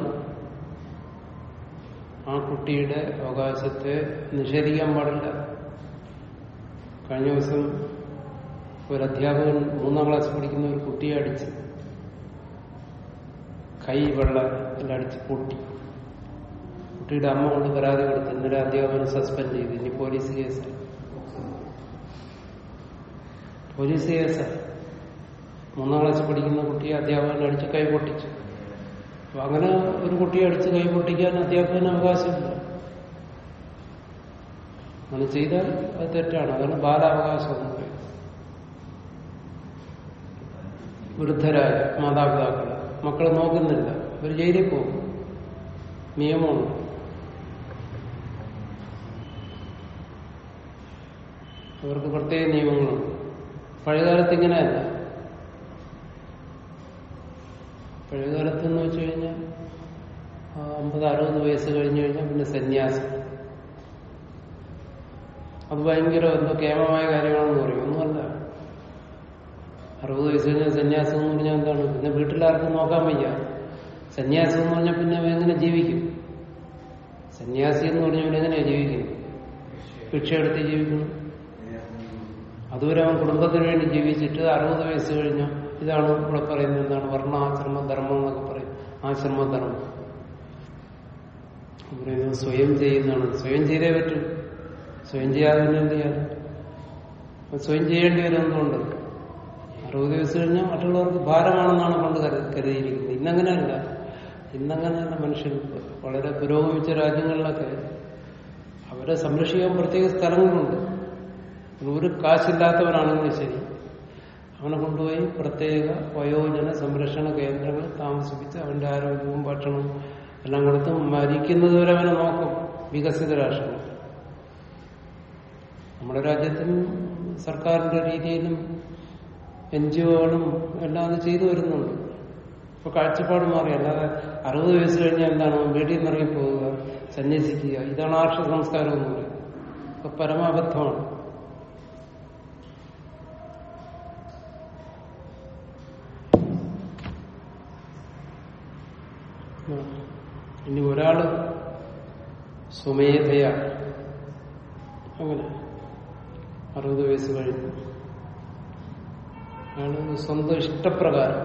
ആ കുട്ടിയുടെ അവകാശത്തെ നിഷേധിക്കാൻ പാടില്ല കഴിഞ്ഞ ദിവസം ഒരു അധ്യാപകൻ മൂന്നാം ക്ലാസ് പഠിക്കുന്ന ഒരു കുട്ടിയെ അടിച്ച് കൈ വെള്ളം അടിച്ച് പൊട്ടി കുട്ടിയുടെ അമ്മ കൊണ്ട് പരാതി കൊടുത്തു ഇന്നലെ അധ്യാപകനെ സസ്പെൻഡ് ചെയ്തു ഇനി പോലീസ് കേസ് പോലീസ് കേസ് മൂന്നാം ക്ലാസ് പഠിക്കുന്ന കുട്ടിയെ അധ്യാപകൻ അടിച്ച് കൈ പൊട്ടിച്ചു അപ്പൊ അങ്ങനെ ഒരു കുട്ടിയെ അടിച്ച് കൈ പൊട്ടിക്കാൻ അധ്യാപകന് അവകാശമില്ല അങ്ങനെ ചെയ്താൽ അത് തെറ്റാണ് അതാണ് ബാലാവകാശം എന്ന് പറയുന്നത് വൃദ്ധരായ മാതാപിതാക്കള് മക്കളെ നോക്കുന്നില്ല അവർ ജയിലിൽ പോകും നിയമമുണ്ട് അവർക്ക് പ്രത്യേക നിയമങ്ങളുണ്ട് പഴയകാലത്ത് ഇങ്ങനെയല്ല പഴയകാലത്ത് എന്ന് വെച്ച് കഴിഞ്ഞാൽ ആ, അമ്പത് അറുപത് വയസ്സ് കഴിഞ്ഞു കഴിഞ്ഞാൽ പിന്നെ സന്യാസം അത് ഭയങ്കര എന്തോ കേമമായ കാര്യമാണെന്ന് പറയും ഒന്നുമല്ല അറുപത് വയസ്സ് കഴിഞ്ഞാൽ സന്യാസം എന്ന് പറഞ്ഞാൽ എന്താണ് പിന്നെ വീട്ടിലാർക്കും നോക്കാൻ വയ്യ സന്യാസം എന്ന് പറഞ്ഞാൽ പിന്നെ അവൻ എങ്ങനെ ജീവിക്കും സന്യാസി എന്ന് പറഞ്ഞാൽ അവൻ എങ്ങനെയാ ജീവിക്കുന്നത് ഭിക്ഷ എടുത്ത് ജീവിക്കുന്നു അതുവരെ അവൻ കുടുംബത്തിന് വേണ്ടി ജീവിച്ചിട്ട് അറുപത് വയസ്സ് കഴിഞ്ഞ ഇതാണ് ഇവിടെ പറയുന്നത് എന്താണ് വർണ്ണാശ്രമ ധർമ്മം എന്നൊക്കെ പറയും ആശ്രമധർമ്മം പറയുന്നത് സ്വയം ചെയ്യുന്നതാണ് സ്വയം ചെയ്തേ പറ്റും സ്വയം ചെയ്യാതെ പിന്നെ എന്ത് ചെയ്യാൻ അപ്പൊ സ്വയം ചെയ്യേണ്ടി വരും എന്തുകൊണ്ട് അറുപത് വയസ്സ് കഴിഞ്ഞാൽ മറ്റുള്ളവർക്ക് ഭാരമാണെന്നാണ് പണ്ട് കരു- കരുതിയിരിക്കുന്നത് ഇന്നങ്ങനെയല്ല ഇന്നങ്ങനെയല്ല മനുഷ്യൻ വളരെ പുരോഗമിച്ച രാജ്യങ്ങളിലൊക്കെ അവരെ സംരക്ഷിക്കാൻ പ്രത്യേക സ്ഥലങ്ങളുണ്ട് ഒരു കാശില്ലാത്തവനാണെങ്കിലും ശരി അവനെ കൊണ്ടുപോയി പ്രത്യേക വയോജന സംരക്ഷണ കേന്ദ്രങ്ങൾ താമസിപ്പിച്ച് അവന്റെ ആരോഗ്യവും ഭക്ഷണവും എല്ലാം കൊടുത്ത് മരിക്കുന്നത് വരെ അവനെ നോക്കും വികസിത രാഷ്ട്രങ്ങൾ നമ്മുടെ രാജ്യത്തും സർക്കാരിന്റെ രീതിയിലും എൻ ജി ഒകളും എല്ലാം അത് ചെയ്തു വരുന്നുണ്ട് ഇപ്പൊ കാഴ്ചപ്പാട് മാറി അല്ലാതെ അറുപത് വയസ്സ് കഴിഞ്ഞാൽ എന്താണ് വീട്ടിൽ നിന്ന് ഇറങ്ങി പോവുക സന്യസിക്കുക ഇതാണ് ആർഷ സംസ്കാരം എന്ന് പറയുന്നത് ഇപ്പൊ പരമാബദ്ധമാണ് ഉം. ഇനി ഒരാള് സ്വമേധയ അങ്ങനെ അറുപത് വയസ്സ് കഴിഞ്ഞു അയാള് സ്വന്തം ഇഷ്ടപ്രകാരം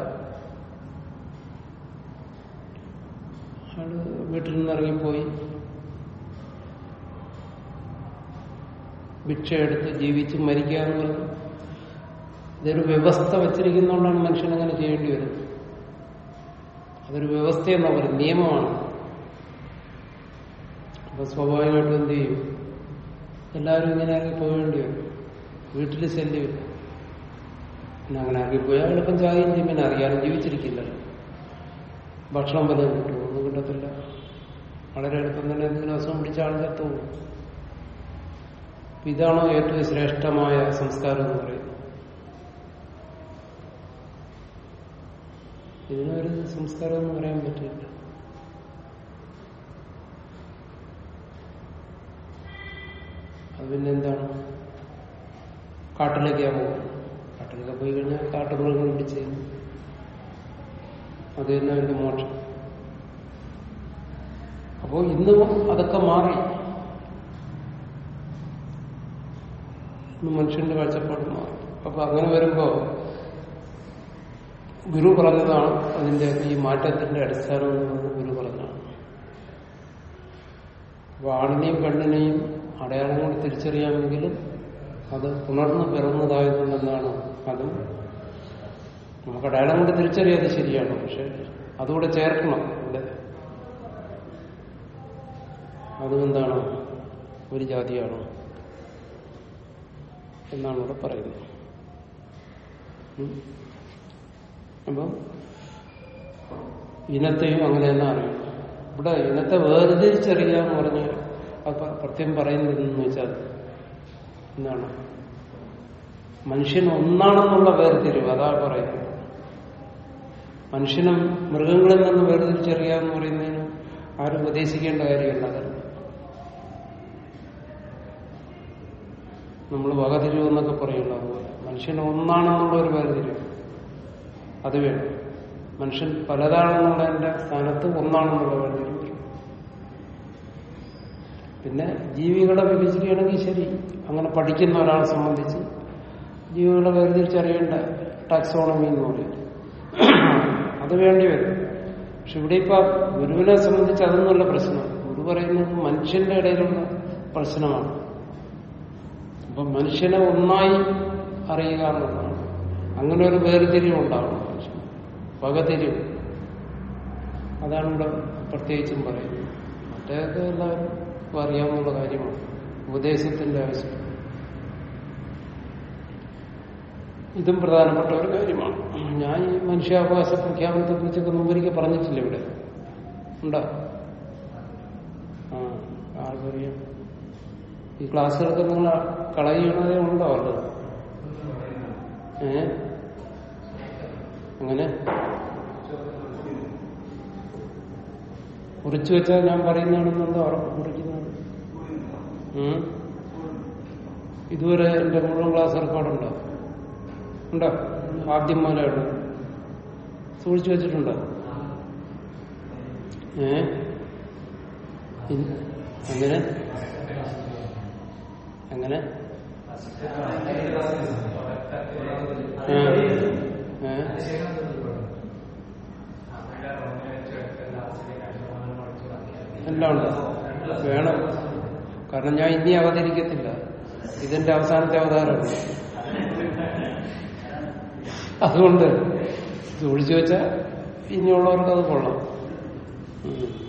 അയാള് വീട്ടിൽ നിന്ന് ഇറങ്ങിപ്പോയി ഭിക്ഷ എടുത്ത് ജീവിച്ച് മരിക്കുക എന്ന് പറഞ്ഞു ഇതൊരു വ്യവസ്ഥ വച്ചിരിക്കുന്നതുകൊണ്ടാണ് മനുഷ്യൻ അങ്ങനെ ചെയ്യേണ്ടി വരുന്നത് അതൊരു വ്യവസ്ഥയെന്നാ പറയും നിയമമാണ് അപ്പൊ സ്വാഭാവികമായിട്ടും എന്ത് ചെയ്യും എല്ലാവരും ഇങ്ങനെ ഇറങ്ങി പോകേണ്ടി വരും വീട്ടിൽ ശല്യമില്ല പിന്നെ അങ്ങനെ ഇറങ്ങിപ്പോയാൽ എളുപ്പം ചാകുകയും ചെയ്യും പിന്നെ അറിയാനും ജീവിച്ചിരിക്കില്ലല്ലോ ഭക്ഷണം വല്ലതും കിട്ടുമോ ഒന്നും കിട്ടത്തില്ല വളരെ എളുപ്പം തന്നെ എന്തെങ്കിലും അസുഖം പിടിച്ച ആൾ ചത്തുപോകും അപ്പൊ ഇതാണോ ഏറ്റവും ശ്രേഷ്ഠമായ സംസ്കാരം എന്ന് പറയുന്നത് ഇതിനൊരു സംസ്കാരം എന്ന് പറയാൻ പറ്റില്ല അത് പിന്നെ എന്താണ് കാട്ടിലേക്കാ പോകും കാട്ടിലൊക്കെ പോയി കഴിഞ്ഞാൽ കാട്ടുമൃഗങ്ങൾ പിടിച്ച് അത് തന്നെ അവരുടെ മോക്ഷം അപ്പോ ഇന്ന് അതൊക്കെ മാറി ഇന്ന് മനുഷ്യന്റെ കാഴ്ചപ്പാട് മാറി അപ്പൊ അങ്ങനെ വരുമ്പോ ഗുരു പറഞ്ഞതാണ് അതിന്റെ ഈ മാറ്റത്തിന്റെ അടിസ്ഥാനം എന്ന് പറയുന്നത് ഗുരു പറഞ്ഞതാണ് അപ്പൊ ആണിനെയും പെണ്ണിനെയും അടയാളം കൊണ്ട് തിരിച്ചറിയാമെങ്കിലും അത് പുണർന്ന് പിറന്നതായതുകൊണ്ടെന്നാണ് അതും നമുക്ക് അടയാളം കൊണ്ട് തിരിച്ചറിയാതെ ശരിയാണ് പക്ഷെ അതുകൂടെ ചേർക്കണം ഇവിടെ അതും എന്താണ് ഒരു ജാതിയാണോ എന്നാണ് ഇവിടെ പറയുന്നത് ഉം. അപ്പം ഇനത്തെയും അങ്ങനെ തന്നെ അറിയണം ഇവിടെ ഇനത്തെ വേർതിരിച്ചറിയുക എന്ന് പറഞ്ഞ് അത് പ- പ്രത്യേകം പറയുന്നതെന്ന് വെച്ചാൽ എന്താണ് മനുഷ്യൻ ഒന്നാണെന്നുള്ള വേർതിരിവ് അതാ പറയുന്നത് മനുഷ്യനും മൃഗങ്ങളിൽ നിന്ന് വേർതിരിച്ചറിയുക എന്ന് പറയുന്നതിന് ആരും ഉപദേശിക്കേണ്ട കാര്യമല്ല അതല്ല നമ്മൾ വകതിരിവ് എന്നൊക്കെ പറയുള്ളൂ അതുപോലെ മനുഷ്യൻ ഒന്നാണെന്നുള്ള ഒരു വേർതിരിവ് അത് വേണം മനുഷ്യൻ പലതാണെന്നുള്ളതിന്റെ സ്ഥാനത്ത് ഒന്നാണെന്നുള്ള വേർതിരിവ് വരും. പിന്നെ ജീവികളെ വിഭജിക്കുകയാണെങ്കിൽ ശരി അങ്ങനെ പഠിക്കുന്ന ഒരാളെ സംബന്ധിച്ച് ജീവികളെ വേർതിരിച്ചറിയേണ്ട ടാക്സോണമി എന്ന് പറയും അത് വേണ്ടി വരും പക്ഷെ ഇവിടെ ഇപ്പൊ ഗുരുവിനെ സംബന്ധിച്ച് അതൊന്നുമല്ല പ്രശ്നം ഗുരു പറയുന്നത് മനുഷ്യന്റെ ഇടയിലുള്ള പ്രശ്നമാണ് അപ്പൊ മനുഷ്യനെ ഒന്നായി അറിയുക എന്നുള്ളതാണ് അങ്ങനെ ഒരു വേർതിരിവ് ഉണ്ടാവണം മനുഷ്യൻ പകതിരിവ് അതാണ് ഇവിടെ പ്രത്യേകിച്ചും പറയുന്നത് മറ്റേതൊക്കെ എല്ലാവർക്കും അറിയാവുന്ന കാര്യമാണ് ഉപദേശത്തിന്റെ ആവശ്യം ഇതും പ്രധാനപ്പെട്ട ഒരു കാര്യമാണ് ഞാൻ ഈ മനുഷ്യാവകാശ പ്രഖ്യാപനത്തെ കുറിച്ചൊക്കെ മുമ്പൊരിക്കൽ പറഞ്ഞിട്ടില്ല ഇവിടെ ഉണ്ടോ ആ ആർക്കറിയാം ഈ ക്ലാസ്സുകളൊക്കെ നിങ്ങൾ കളയണതേ ഉണ്ടോ അവരുടെ ഏ അങ്ങനെ കുറിച്ചു വെച്ചാൽ ഞാൻ പറയുന്നതാണെന്നുണ്ടോ ഉറപ്പ് കുറിക്കുന്നതാണ് ഉം? ഇതുവരെ എന്റെ മുഴുവൻ ക്ലാസ് റെക്കോർഡുണ്ടോ ഉണ്ടോ ആദ്യം മുതലായിട്ട് സൂക്ഷിച്ചു വെച്ചിട്ടുണ്ടോ ഏ ഇ- അങ്ങനെ അങ്ങനെ ഏ? ഏ? എല്ലാം ഉണ്ട് വേണം കാരണം ഞാൻ ഇനി അവതരിക്കത്തില്ല ഇതിന്റെ അവസാനത്തെ അവതാരമാണ് അതുകൊണ്ട് ഇത് ഒഴിച്ചു വെച്ചാൽ ഇനിയുള്ളവർക്ക് അത് കൊള്ളാം ഉം.